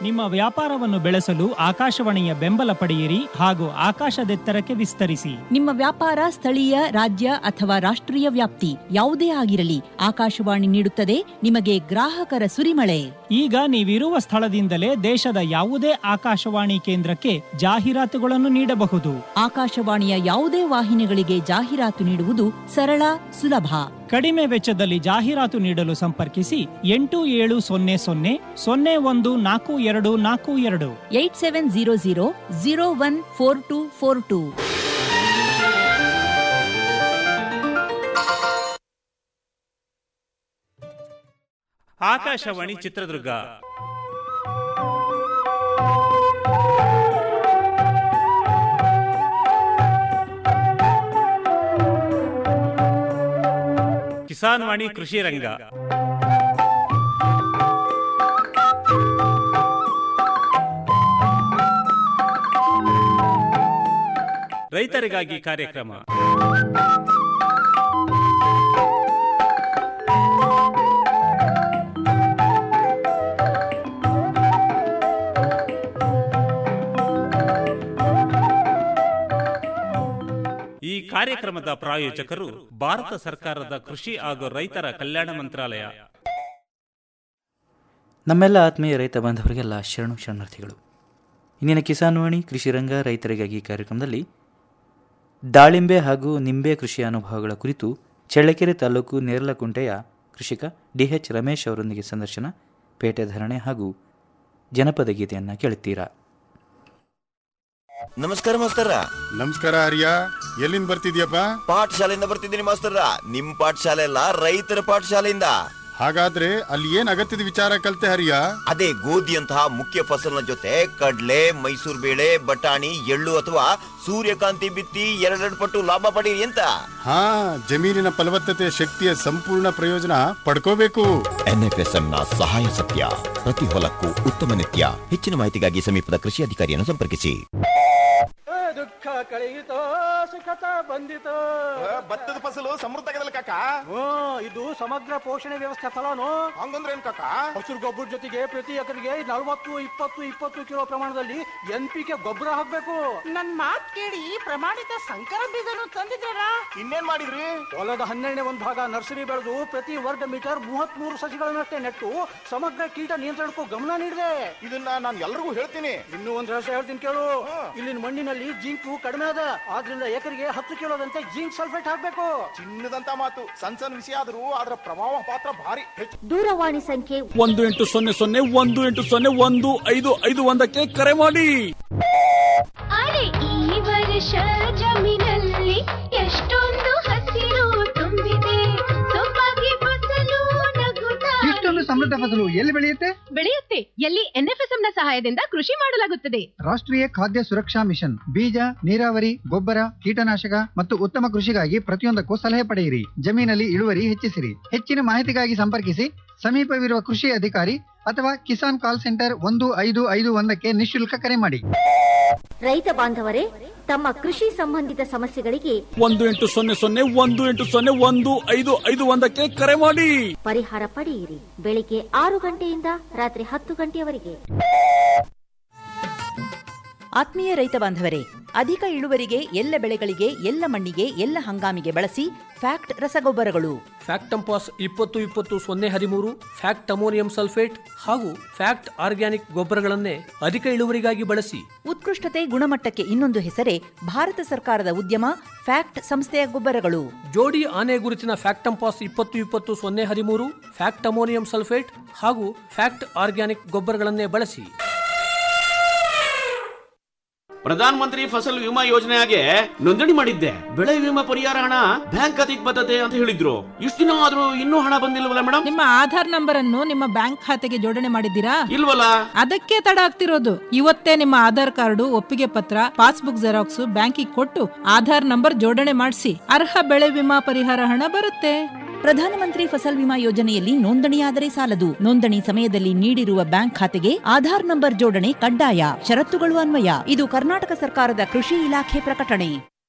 ನಿಮ್ಮ ವ್ಯಾಪಾರವನ್ನು ಬೆಳೆಸಲು ಆಕಾಶವಾಣಿಯ ಬೆಂಬಲ ಪಡೆಯಿರಿ ಹಾಗೂ ಆಕಾಶದೆತ್ತರಕ್ಕೆ ವಿಸ್ತರಿಸಿ ನಿಮ್ಮ ವ್ಯಾಪಾರ ಸ್ಥಳೀಯ ರಾಜ್ಯ ಅಥವಾ ರಾಷ್ಟ್ರೀಯ ವ್ಯಾಪ್ತಿ ಯಾವುದೇ ಆಗಿರಲಿ ಆಕಾಶವಾಣಿ ನೀಡುತ್ತದೆ ನಿಮಗೆ ಗ್ರಾಹಕರ ಸುರಿಮಳೆ ಈಗ ನೀವಿರುವ ಸ್ಥಳದಿಂದಲೇ ದೇಶದ ಯಾವುದೇ ಆಕಾಶವಾಣಿ ಕೇಂದ್ರಕ್ಕೆ ಜಾಹೀರಾತುಗಳನ್ನು ನೀಡಬಹುದು ಆಕಾಶವಾಣಿಯ ಯಾವುದೇ ವಾಹಿನಿಗಳಿಗೆ ಜಾಹೀರಾತು ನೀಡುವುದು ಸರಳ ಸುಲಭ ಕಡಿಮೆ ವೆಚ್ಚದಲ್ಲಿ ಜಾಹೀರಾತು ನೀಡಲು ಸಂಪರ್ಕಿಸಿ ಎಂಟು ಏಳು ಸೊನ್ನೆ ಸೊನ್ನೆ ಸೊನ್ನೆ ಒಂದು ನಾಲ್ಕು ಎರಡು ನಾಲ್ಕು ಎರಡು eight seven zero zero zero one four two four two Akashvani Chitradurga Kisan Vani ಕೃಷಿ ರಂಗ ರೈತರಿಗಾಗಿ ಕಾರ್ಯಕ್ರಮ ಈ ಕಾರ್ಯಕ್ರಮದ ಪ್ರಾಯೋಜಕರು ಭಾರತ ಸರ್ಕಾರದ ಕೃಷಿ ಹಾಗೂ ರೈತರ ಕಲ್ಯಾಣ ಮಂತ್ರಾಲಯ ನಮ್ಮೆಲ್ಲ ಆತ್ಮೀಯ ರೈತ ಬಾಂಧವರಿಗೆಲ್ಲ ಶರಣು ಶರಣಾರ್ಥಿಗಳು ಇಂದಿನ ಕಿಸಾನ್ ವಾಣಿ ಕೃಷಿ ರಂಗ ರೈತರಿಗಾಗಿ ಕಾರ್ಯಕ್ರಮದಲ್ಲಿ ದಾಳಿಂಬೆ ಹಾಗೂ ನಿಂಬೆ ಕೃಷಿಯ ಅನುಭವಗಳ ಕುರಿತು ಚಳ್ಳಕೆರೆ ತಾಲೂಕು ನೇರಲಕುಂಟೆಯ ಕೃಷಿಕ ಡಿ ಎಚ್ ರಮೇಶ್ ಅವರೊಂದಿಗೆ ಸಂದರ್ಶನ ಪೇಟೆ ಧರಣೆ ಹಾಗೂ ಜನಪದ ಗೀತೆಯನ್ನು ಕೇಳುತ್ತೀರಾ ನಮಸ್ಕಾರ ಮಾಸ್ತರ ನಮಸ್ಕಾರ ಹರಿಯ ಎಲ್ಲಿಂದ ಬರ್ತಿದ್ಯಪ್ಪ ಪಾಠಶಾಲೆಯಿಂದ ಬರ್ತಿದ್ದೀನಿ ಮಾಸ್ತರ ನಿಮ್ ಪಾಠಶಾಲೆ ಅಲ್ಲ ರೈತರ ಪಾಠಶಾಲೆಯಿಂದ ಹಾಗಾದ್ರೆ ಅಲ್ಲಿ ಏನ್ ಅಗತ್ಯದ ವಿಚಾರ ಕಲ್ತೆ ಹರಿಯ ಅದೇ ಗೋಧಿಯಂತಹ ಮುಖ್ಯ ಫಸಲಿನ ಜೊತೆ ಕಡ್ಲೆ ಮೈಸೂರು ಬೇಳೆ ಬಟಾಣಿ ಎಳ್ಳು ಅಥವಾ ಸೂರ್ಯಕಾಂತಿ ಬಿತ್ತಿ ಎರಡೆರಡು ಪಟ್ಟು ಲಾಭ ಪಡೀರಿ ಅಂತ ಹಾ ಜಮೀನಿನ ಫಲವತ್ತತೆ ಶಕ್ತಿಯ ಸಂಪೂರ್ಣ ಪ್ರಯೋಜನ ಪಡ್ಕೋಬೇಕು ಎನ್ಎಫ್ಎಸ್ಎಂ ನ ಸಹಾಯ ಸತ್ಯ ಪ್ರತಿ ಹೊಲಕ್ಕೂ ಉತ್ತಮ ನಿತ್ಯ ಹೆಚ್ಚಿನ ಮಾಹಿತಿಗಾಗಿ ಸಮೀಪದ ಕೃಷಿ ಅಧಿಕಾರಿಯನ್ನು ಸಂಪರ್ಕಿಸಿ ದುಃಖ ಕಳೆಯಿತೋ ಸುಖತ ಬಂದಿತೋ ಭತ್ತದ ಫಸಲು ಸಮೃದ್ಧ ಆಗದಲ್ಲ ಕಾಕ ಹ್ಮ್ ಇದು ಸಮಗ್ರ ಪೋಷಣೆ ವ್ಯವಸ್ಥೆ ಫಲಾನು ಹಂಗಂದ್ರೆ ಏನ್ ಕಾಕ ಹಸಿರು ಗೊಬ್ಬರ ಜೊತೆಗೆ ಪ್ರತಿ ಎಕರೆಗೆ ನಲವತ್ತು ಇಪ್ಪತ್ತು ಇಪ್ಪತ್ತು ಕಿಲೋ ಪ್ರಮಾಣದಲ್ಲಿ ಎನ್ ಪಿ ಕೆ ಗೊಬ್ಬರ ಹಾಕ್ಬೇಕು ನನ್ ಮಾತ್ ಕೇಳಿ ಪ್ರಮಾಣಿತ ಸಂಕರ ಬೀಜನು ತಂದಿದ್ರಲ್ಲ ಇನ್ನೇನ್ ಮಾಡಿದ್ರಿ ಹೊಲದ ಹನ್ನೆರಡನೇ ಒಂದು ಭಾಗ ನರ್ಸರಿ ಬೆಳೆದು ಪ್ರತಿ ವರ್ಗ ಮೀಟರ್ ಮೂವತ್ತ್ ಮೂರು ಸಸಿಗಳನ್ನಷ್ಟೇ ನೆಟ್ಟು ಸಮಗ್ರ ಕೀಟ ನಿಯಂತ್ರಣಕ್ಕೂ ಗಮನ ನೀಡಿದೆ ಇದನ್ನ ನಾನು ಎಲ್ರಿಗೂ ಹೇಳ್ತೀನಿ ಇನ್ನೂ ಒಂದ್ ರಹಸ್ಯ ಹೇಳ್ತೀನಿ ಕೇಳು ಇಲ್ಲಿನ ಮಣ್ಣಿನಲ್ಲಿ ಜಿಂಕು ಕಡಿಮೆ ಅದ ಆದ್ರಿಂದ ಎಕರೆಗೆ ಹತ್ತು ಕಿಲೋದಂತೆ ಜಿಂಕ್ ಸಲ್ಫೇಟ್ ಹಾಕ್ಬೇಕು ಚಿನ್ನದಂತ ಮಾತು ಸಣ್ಣ ಸಣ್ಣ ವಿಷಯ ಆದ್ರೂ ಅದರ ಪ್ರಭಾವ ಪಾತ್ರ ಭಾರಿ ಹೆಚ್ಚು ದೂರವಾಣಿ ಸಂಖ್ಯೆ ಒಂದು ಎಂಟು ಸೊನ್ನೆ ಸೊನ್ನೆ ಒಂದು ಎಂಟು ಸೊನ್ನೆ ಒಂದು ಐದು ಐದು ಒಂದಕ್ಕೆ ಕರೆ ಮಾಡಿ ಅರೆ ಈ ವರ್ಷ ಜಮೀನಲ್ಲಿ ಎಷ್ಟೊಂದು ಹಸಿರು ತುಂಬಿದೆ ಸೊಬಗೆ ಫಸಲು ನಗುತ್ತಾ ಇಷ್ಟೊಂದು ಸಮೃದ್ಧ ಫಸಲು ಎಲ್ಲಿ ಬೆಳೆಯುತ್ತೆ ಬೆಳೆಯುತ್ತೆ ಎಲ್ಲಿ ಎನ್ಎಫ್ಎಸ್ಎಂ ನ ಸಹಾಯದಿಂದ ಕೃಷಿ ಮಾಡಲಾಗುತ್ತದೆ ರಾಷ್ಟ್ರೀಯ ಖಾದ್ಯ ಸುರಕ್ಷಾ ಮಿಷನ್ ಬೀಜ ನೀರಾವರಿ ಗೊಬ್ಬರ ಕೀಟನಾಶಕ ಮತ್ತು ಉತ್ತಮ ಕೃಷಿಗಾಗಿ ಪ್ರತಿಯೊಂದಕ್ಕೂ ಸಲಹೆ ಪಡೆಯಿರಿ ಜಮೀನಲ್ಲಿ ಇಳುವರಿ ಹೆಚ್ಚಿಸಿರಿ ಹೆಚ್ಚಿನ ಮಾಹಿತಿಗಾಗಿ ಸಂಪರ್ಕಿಸಿ ಸಮೀಪವಿರುವ ಕೃಷಿ ಅಧಿಕಾರಿ ಅಥವಾ ಕಿಸಾನ್ ಕಾಲ್ ಸೆಂಟರ್ ಒಂದು ಐದು ಐದು ಒಂದಕ್ಕೆ ನಿಶುಲ್ಕ ಕರೆ ಮಾಡಿ ರೈತ ಬಾಂಧವರೇ ತಮ್ಮ ಕೃಷಿ ಸಂಬಂಧಿತ ಸಮಸ್ಯೆಗಳಿಗೆ ಒಂದು ಎಂಟು ಸೊನ್ನೆ ಸೊನ್ನೆ ಒಂದು ಎಂಟು ಸೊನ್ನೆ ಒಂದು ಐದು ಐದು ಒಂದಕ್ಕೆ ಕರೆ ಮಾಡಿ ಪರಿಹಾರ ಪಡೆಯಿರಿ ಬೆಳಿಗ್ಗೆ ಆರು ಗಂಟೆಯಿಂದ ರಾತ್ರಿ ಹತ್ತು ಗಂಟೆಯವರೆಗೆ ಆತ್ಮೀಯ ರೈತ ಬಾಂಧವರೇ ಅಧಿಕ ಇಳುವರಿಗೆ ಎಲ್ಲ ಬೆಳೆಗಳಿಗೆ ಎಲ್ಲ ಮಣ್ಣಿಗೆ ಎಲ್ಲ ಹಂಗಾಮಿಗೆ ಬಳಸಿ ಫ್ಯಾಕ್ಟ್ ರಸಗೊಬ್ಬರಗಳು ಫ್ಯಾಕ್ಟಂಪಾಸ್ ಇಪ್ಪತ್ತು ಇಪ್ಪತ್ತು ಸೊನ್ನೆ ಹದಿಮೂರು ಫ್ಯಾಕ್ಟ್ ಅಮೋನಿಯಂ ಸಲ್ಫೇಟ್ ಹಾಗೂ ಫ್ಯಾಕ್ಟ್ ಆರ್ಗ್ಯಾನಿಕ್ ಗೊಬ್ಬರಗಳನ್ನೇ ಅಧಿಕ ಇಳುವರಿಗಾಗಿ ಬಳಸಿ ಉತ್ಕೃಷ್ಟತೆ ಗುಣಮಟ್ಟಕ್ಕೆ ಇನ್ನೊಂದು ಹೆಸರೇ ಭಾರತ ಸರ್ಕಾರದ ಉದ್ಯಮ ಫ್ಯಾಕ್ಟ್ ಸಂಸ್ಥೆಯ ಗೊಬ್ಬರಗಳು ಜೋಡಿ ಆನೆ ಗುರುತಿನ ಫ್ಯಾಕ್ಟಂಪಾಸ್ ಇಪ್ಪತ್ತು ಇಪ್ಪತ್ತು ಸೊನ್ನೆ ಹದಿಮೂರು ಫ್ಯಾಕ್ಟ್ ಅಮೋನಿಯಂ ಸಲ್ಫೇಟ್ ಹಾಗೂ ಫ್ಯಾಕ್ಟ್ ಆರ್ಗ್ಯಾನಿಕ್ ಗೊಬ್ಬರಗಳನ್ನೇ ಬಳಸಿ ಪ್ರಧಾನ ಮಂತ್ರಿ ಫಸಲ್ ವಿಮಾ ಯೋಜನೆಗೆ ನೋಂದಣಿ ಮಾಡಿದ್ದೆ ಬೆಳೆ ವಿಮಾ ಪರಿಹಾರ ಹಣ ಬ್ಯಾಂಕ್ ಖಾತೆಗೆ ಬರ್ತದೆ ಅಂತ ಹೇಳಿದ್ರು ಇಷ್ಟು ದಿನ ಆದ್ರೂ ಇನ್ನೂ ಹಣ ಬಂದಿಲ್ವಲ್ಲ ಮೇಡಮ್ ನಿಮ್ಮ ಆಧಾರ್ ನಂಬರ್ ಅನ್ನು ನಿಮ್ಮ ಬ್ಯಾಂಕ್ ಖಾತೆಗೆ ಜೋಡಣೆ ಮಾಡಿದ್ದೀರಾ ಇಲ್ವಲ್ಲ ಅದಕ್ಕೆ ತಡ ಆಗ್ತಿರೋದು ಇವತ್ತೇ ನಿಮ್ಮ ಆಧಾರ್ ಕಾರ್ಡು ಒಪ್ಪಿಗೆ ಪತ್ರ ಪಾಸ್ಬುಕ್ ಜೆರಾಕ್ಸ್ ಬ್ಯಾಂಕಿಗೆ ಕೊಟ್ಟು ಆಧಾರ್ ನಂಬರ್ ಜೋಡಣೆ ಮಾಡಿಸಿ ಅರ್ಹ ಬೆಳೆ ವಿಮಾ ಪರಿಹಾರ ಹಣ ಬರುತ್ತೆ ಪ್ರಧಾನಮಂತ್ರಿ ಫಸಲ್ ವಿಮಾ ಯೋಜನೆಯಲ್ಲಿ ನೋಂದಣಿಯಾದರೆ ಸಾಲದು ನೋಂದಣಿ ಸಮಯದಲ್ಲಿ ನೀಡಿರುವ ಬ್ಯಾಂಕ್ ಖಾತೆಗೆ ಆಧಾರ್ ನಂಬರ್ ಜೋಡಣೆ ಕಡ್ಡಾಯ ಷರತ್ತುಗಳು ಅನ್ವಯ ಇದು ಕರ್ನಾಟಕ ಸರ್ಕಾರದ ಕೃಷಿ ಇಲಾಖೆ ಪ್ರಕಟಣೆ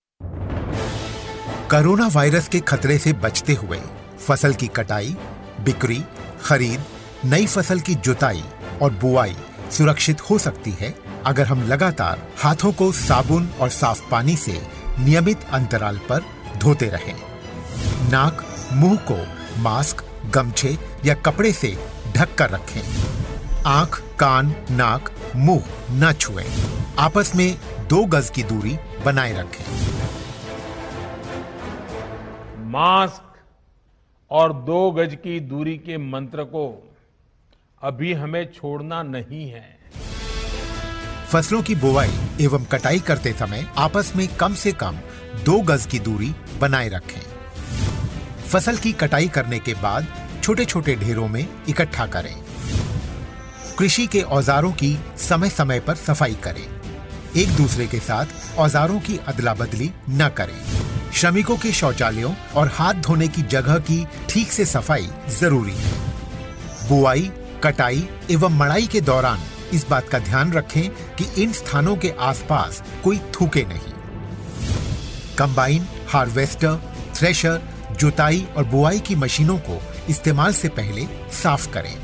कोरोना वायरस के खतरे से बचते हुए फसल की कटाई बिक्री खरीद नई फसल की जुताई और बुआई सुरक्षित हो सकती है अगर हम लगातार हाथों को साबुन और साफ पानी से नियमित अंतराल पर धोते रहें। नाक मुंह को मास्क गमछे या कपड़े से ढक कर रखें आंख कान नाक मुंह न छुएं। आपस में दो गज की दूरी बनाए रखें मास्क और दो गज की दूरी के मंत्र को अभी हमें छोड़ना नहीं है फसलों की बुवाई एवं कटाई करते समय आपस में कम से कम दो गज की दूरी बनाए रखें फसल की कटाई करने के बाद छोटे छोटे ढेरों में इकट्ठा करें कृषि के औजारों की समय समय पर सफाई करें एक दूसरे के साथ औजारों की अदला बदली न करें श्रमिकों के शौचालयों और हाथ धोने की जगह की ठीक से सफाई जरूरी है बुआई कटाई एवं मड़ाई के दौरान इस बात का ध्यान रखें कि इन स्थानों के आसपास कोई थूके नहीं कंबाइन हार्वेस्टर थ्रेशर जुताई और बुआई की मशीनों को इस्तेमाल से पहले साफ करें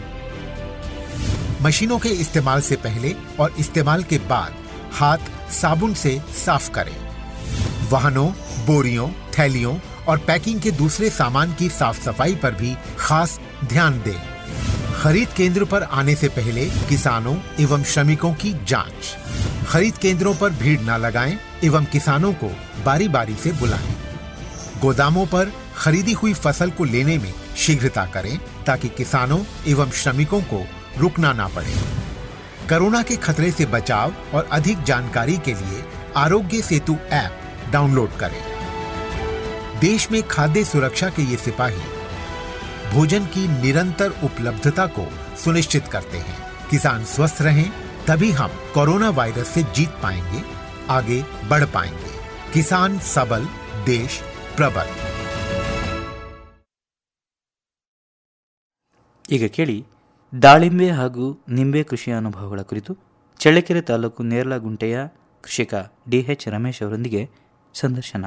मशीनों के इस्तेमाल से पहले और इस्तेमाल के बाद हाथ साबुन से साफ करें वाहनों बोरियों थैलियों और पैकिंग के दूसरे सामान की साफ सफाई पर भी खास ध्यान दें खरीद केंद्र पर आने से पहले किसानों एवं श्रमिकों की जांच खरीद केंद्रों पर भीड़ न लगाएं एवं किसानों को बारी बारी से बुलाएं गोदामों पर खरीदी हुई फसल को लेने में शीघ्रता करें ताकि किसानों एवं श्रमिकों को रुकना ना पड़े कोरोना के खतरे से बचाव और अधिक जानकारी के लिए आरोग्य सेतु ऐप डाउनलोड करें देश में खाद्य सुरक्षा के ये सिपाही भोजन की निरंतर उपलब्धता को सुनिश्चित करते हैं किसान स्वस्थ रहें तभी हम कोरोना वायरस से जीत पाएंगे आगे बढ़ पाएंगे किसान सबल देश प्रबल ಈಗ ಕೇಳಿ ದಾಳಿಂಬೆ ಹಾಗೂ ನಿಂಬೆ ಕೃಷಿಯ ಅನುಭವಗಳ ಕುರಿತು ಚಳ್ಳಕೆರೆ ತಾಲೂಕು ನೇರ್ಲಗುಂಟೆಯ ಕೃಷಿಕ ಡಿ ಎಚ್ ರಮೇಶ್ ಅವರೊಂದಿಗೆ ಸಂದರ್ಶನ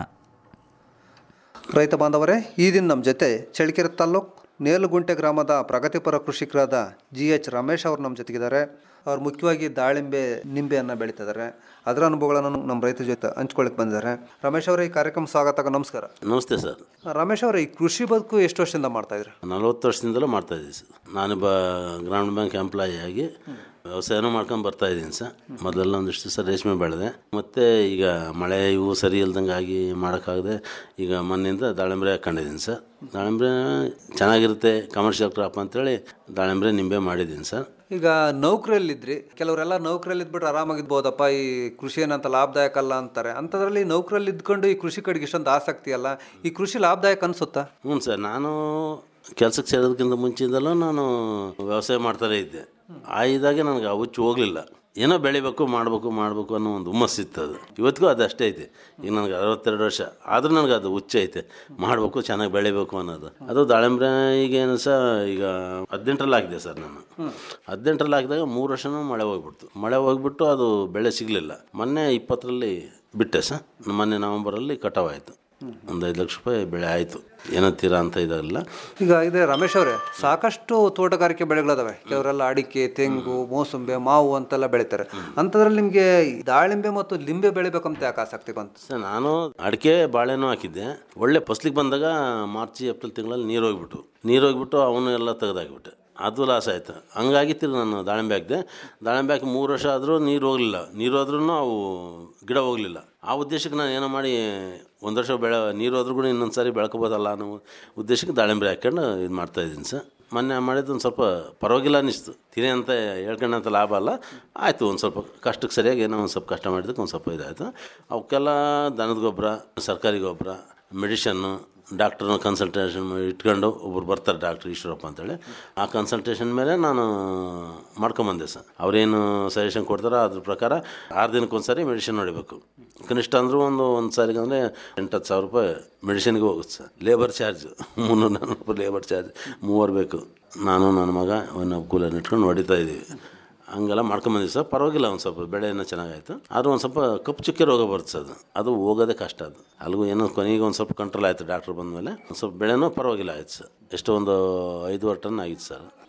ರೈತ ಬಾಂಧವರೇ ಈ ದಿನ ನಮ್ಮ ಜೊತೆ ಚಳ್ಳಕೆರೆ ತಾಲ್ಲೂಕು ನೇಲುಗುಂಟೆ ಗ್ರಾಮದ ಪ್ರಗತಿಪರ ಕೃಷಿಕರಾದ ಜಿ ಎಚ್ ರಮೇಶ್ ಅವರು ನಮ್ಮ ಜೊತೆಗಿದ್ದಾರೆ ಅವ್ರು ಮುಖ್ಯವಾಗಿ ದಾಳಿಂಬೆ ನಿಂಬೆಯನ್ನು ಬೆಳೀತಿದ್ದಾರೆ ಅದರ ಅನುಭವಗಳನ್ನು ನಮ್ಮ ರೈತರ ಜೊತೆ ಹಂಚ್ಕೊಳ್ಳಿಕ್ಕೆ ಬಂದಿದ್ದಾರೆ ರಮೇಶ್ ಅವರೇ ಈ ಕಾರ್ಯಕ್ರಮ ಸ್ವಾಗತ ನಮಸ್ಕಾರ ನಮಸ್ತೆ ಸರ್ ರಮೇಶ್ ಅವರೇ ಈ ಕೃಷಿ ಬದುಕು ಎಷ್ಟು ವರ್ಷದಿಂದ ಮಾಡ್ತಾ ಇದ್ರಿ ನಲವತ್ತು ವರ್ಷದಿಂದಲೂ ಮಾಡ್ತಾ ಇದ್ದೀವಿ ಸರ್ ನಾನೊಬ್ಬ ಗ್ರಾಮೀಣ ಬ್ಯಾಂಕ್ ಎಂಪ್ಲಾಯಿ ಆಗಿ ವ್ಯವಸಾಯನೂ ಮಾಡ್ಕೊಂಡು ಬರ್ತಾ ಇದ್ದೀನಿ ಸರ್ ಮೊದಲೆಲ್ಲ ಒಂದಿಷ್ಟು ದಿವಸ ರೇಷ್ಮೆ ಬೆಳೆದೆ ಮತ್ತು ಈಗ ಮಳೆ ಇವು ಸರಿ ಇಲ್ದಂಗೆ ಆಗಿ ಮಾಡೋಕ್ಕಾಗದೆ ಈಗ ಮಣ್ಣಿಂದ ದಾಳಿಂಬ್ರೆ ಹಾಕೊಂಡಿದ್ದೀನಿ ಸರ್ ದಾಳಿಂಬ್ರೆ ಚೆನ್ನಾಗಿರುತ್ತೆ ಕಮರ್ಷಿಯಲ್ ಕ್ರಾಪ್ ಅಂತೇಳಿ ದಾಳಿಂಬ್ರೆ ನಿಂಬೆ ಮಾಡಿದ್ದೀನಿ ಸರ್ ಈಗ ನೌಕರಲ್ಲಿದ್ರಿ ಕೆಲವರೆಲ್ಲ ನೌಕರಲ್ಲಿ ಇದ್ಬಿಟ್ರೆ ಆರಾಮಾಗಿದ್ಬೋದಪ್ಪ ಈ ಕೃಷಿ ಏನಂತ ಲಾಭದಾಯಕ ಅಲ್ಲ ಅಂತಾರೆ ಅಂಥದ್ರಲ್ಲಿ ನೌಕರಲ್ಲಿ ಇದ್ಕೊಂಡು ಈ ಕೃಷಿ ಕಡೆಗೆ ಇಷ್ಟೊಂದು ಆಸಕ್ತಿ ಅಲ್ಲ ಈ ಕೃಷಿ ಲಾಭದಾಯಕ ಅನ್ಸುತ್ತಾ ಹ್ಞೂ ಸರ್ ನಾನು ಕೆಲಸಕ್ಕೆ ಸೇರೋದಕ್ಕಿಂತ ಮುಂಚಿಂದಲೂ ನಾನು ವ್ಯವಸಾಯ ಮಾಡ್ತಾನೇ ಇದ್ದೆ ಆ ಇದಾಗೆ ನನಗೆ ಆ ಹುಚ್ಚು ಹೋಗಲಿಲ್ಲ ಏನೋ ಬೆಳಿಬೇಕು ಮಾಡಬೇಕು ಮಾಡಬೇಕು ಅನ್ನೋ ಒಂದು ಹುಮ್ಮಸ್ಸಿತ್ತು ಅದು ಇವತ್ತಿಗೂ ಅದು ಅಷ್ಟೇ ಐತೆ ಈಗ ನನಗೆ ಅರವತ್ತೆರಡು ವರ್ಷ ಆದರೂ ನನಗೆ ಅದು ಹುಚ್ಚ ಐತೆ ಮಾಡಬೇಕು ಚೆನ್ನಾಗಿ ಬೆಳಿಬೇಕು ಅನ್ನೋದು ಅದು ದಾಳಿಂಬ್ರೆ ಈಗ ಏನು ಸಹ ಈಗ ಹದಿನೆಂಟರಲ್ಲಿ ಆಗಿದೆ ಸರ್ ನಾನು ಹದಿನೆಂಟರಲ್ಲಿ ಹಾಕಿದಾಗ ಮೂರು ವರ್ಷನೂ ಮಳೆ ಹೋಗ್ಬಿಡ್ತು ಮಳೆ ಹೋಗ್ಬಿಟ್ಟು ಅದು ಬೆಳೆ ಸಿಗಲಿಲ್ಲ ಮೊನ್ನೆ ಇಪ್ಪತ್ತರಲ್ಲಿ ಬಿಟ್ಟೆ ಸರ್ ಮೊನ್ನೆ ನವಂಬರಲ್ಲಿ ಕಟಾವಾಯಿತು ಒಂದು ಐದು ಲಕ್ಷ ರೂಪಾಯಿ ಬೆಳೆ ಆಯಿತು ಏನೋ ತೀರಾ ಅಂತ ಇದಾಗಲ್ಲ ಈಗ ಇದೆ ರಮೇಶ್ ಅವರೇ ಸಾಕಷ್ಟು ತೋಟಗಾರಿಕೆ ಬೆಳೆಗಳಿದಾವೆ ಕೆಲವರೆಲ್ಲ ಅಡಿಕೆ ತೆಂಗು ಮೋಸಂಬೆ ಮಾವು ಅಂತೆಲ್ಲ ಬೆಳಿತಾರೆ ಅಂಥದ್ರಲ್ಲಿ ನಿಮಗೆ ದಾಳಿಂಬೆ ಮತ್ತು ಲಿಂಬೆ ಬೆಳಿಬೇಕಂತ ಯಾಕೆ ಆಸಕ್ತಿ ಬಂತು ಸರ್ ನಾನು ಅಡಿಕೆ ಬಾಳೆನೂ ಹಾಕಿದ್ದೆ ಒಳ್ಳೆ ಫಸ್ಲಿಗೆ ಬಂದಾಗ ಮಾರ್ಚ್ ಏಪ್ರಿಲ್ ತಿಂಗಳಲ್ಲಿ ನೀರು ಹೋಗ್ಬಿಟ್ಟು ನೀರು ಹೋಗ್ಬಿಟ್ಟು ಅವನು ಎಲ್ಲ ತೆಗೆದಾಕ್ಬಿಟ್ಟೆ ಅದು ಲಾಸ್ ಆಯಿತು ಹಂಗಾಗಿ ತಿರ್ಗಿ ನಾನು ದಾಳಿಂಬೆ ಹಾಕಿದೆ ದಾಳಿಂಬೆ ಹಾಕಿ ಮೂರು ವರ್ಷ ಆದರೂ ನೀರು ಹೋಗಲಿಲ್ಲ ನೀರು ಹೋದ್ರೂ ಅವು ಗಿಡ ಹೋಗಲಿಲ್ಲ ಆ ಉದ್ದೇಶಕ್ಕೆ ನಾನು ಏನೋ ಮಾಡಿ ಒಂದು ವರ್ಷ ಬೆಳೆ ನೀರು ಹೋದ್ರೂ ಕೂಡ ಇನ್ನೊಂದು ಸಾರಿ ಬೆಳ್ಕೊಬೋದಲ್ಲ ಅನ್ನೋ ಉದ್ದೇಶಕ್ಕೆ ದಾಳಿಂಬೆ ಹಾಕ್ಕೊಂಡು ಇದು ಮಾಡ್ತಾಯಿದ್ದೀನಿ ಸರ್ ಮೊನ್ನೆ ಮಾಡಿದ್ದು ಒಂದು ಸ್ವಲ್ಪ ಪರವಾಗಿಲ್ಲ ಅನ್ನಿಸ್ತು ತಿರಿ ಅಂತ ಹೇಳ್ಕೊಂಡಂತ ಲಾಭ ಅಲ್ಲ ಆಯಿತು ಒಂದು ಸ್ವಲ್ಪ ಕಷ್ಟಕ್ಕೆ ಸರಿಯಾಗಿ ಏನೋ ಒಂದು ಸ್ವಲ್ಪ ಕಷ್ಟ ಮಾಡಿದ್ದಕ್ಕೆ ಒಂದು ಸ್ವಲ್ಪ ಇದಾಯಿತು ಅವಕ್ಕೆಲ್ಲ ದನದ ಗೊಬ್ಬರ ಸರ್ಕಾರಿ ಗೊಬ್ಬರ ಮೆಡಿಷನ್ನು ಡಾಕ್ಟ್ರನ್ನ ಕನ್ಸಲ್ಟೇಷನ್ ಇಟ್ಕೊಂಡು ಒಬ್ರು ಬರ್ತಾರೆ ಡಾಕ್ಟ್ರ್ ಈಶ್ವರಪ್ಪ ಅಂತೇಳಿ ಆ ಕನ್ಸಲ್ಟೇಷನ್ ಮೇಲೆ ನಾನು ಮಾಡ್ಕೊಂಬಂದೆ ಸರ್ ಅವ್ರೇನು ಸಜೆಷನ್ ಕೊಡ್ತಾರೋ ಅದ್ರ ಪ್ರಕಾರ ಆರು ದಿನಕ್ಕೊಂದು ಸಾರಿ ಮೆಡಿಸಿನ್ ಹೊಡಿಬೇಕು ಕನಿಷ್ಠ ಅಂದರೂ ಒಂದು ಒಂದು ಸಾರಿಗೆ ಅಂದರೆ ಎಂಟು ಹತ್ತು ಸಾವಿರ ರೂಪಾಯಿ ಮೆಡಿಸಿನ್ಗೆ ಹೋಗುತ್ತೆ ಸರ್ ಲೇಬರ್ ಚಾರ್ಜು ಮುನ್ನೂರು ನಾನ್ನೂರು ರೂಪಾಯಿ ಲೇಬರ್ ಚಾರ್ಜ್ ಮೂವರು ಬೇಕು ನಾನು ನನ್ನ ಮಗ ಒಂದು ಕೂಲನ್ನು ಇಟ್ಕೊಂಡು ಹೊಡಿತಾ ಇದ್ದೀವಿ ಹಂಗೆಲ್ಲ ಮಾಡ್ಕೊಂಬಂದಿವಿ ಸರ್ ಪರವಾಗಿಲ್ಲ ಒಂದು ಸ್ವಲ್ಪ ಬೆಳೆ ಏನೋ ಚೆನ್ನಾಗಾಯ್ತು ಆದರೂ ಒಂದು ಸ್ವಲ್ಪ ಕಪ್ಪು ಚುಕ್ಕೆ ರೋಗ ಬರುತ್ತೆ ಸರ್ ಅದು ಅದು ಹೋಗೋದೇ ಕಷ್ಟ ಅದು ಅಲ್ಲಿಗೂ ಏನೋ ಕೊನೆಗೆ ಒಂದು ಸ್ವಲ್ಪ ಕಂಟ್ರೋಲ್ ಆಯಿತು ಡಾಕ್ಟ್ರ್ ಬಂದಮೇಲೆ ಒಂದು ಸ್ವಲ್ಪ ಬೆಳೆನೂ ಪರವಾಗಿಲ್ಲ ಆಯ್ತು ಸರ್ ಎಷ್ಟೋ ಒಂದು ಐದುವರೆ ಟನ್ ಆಗಿತ್ತು ಸರ್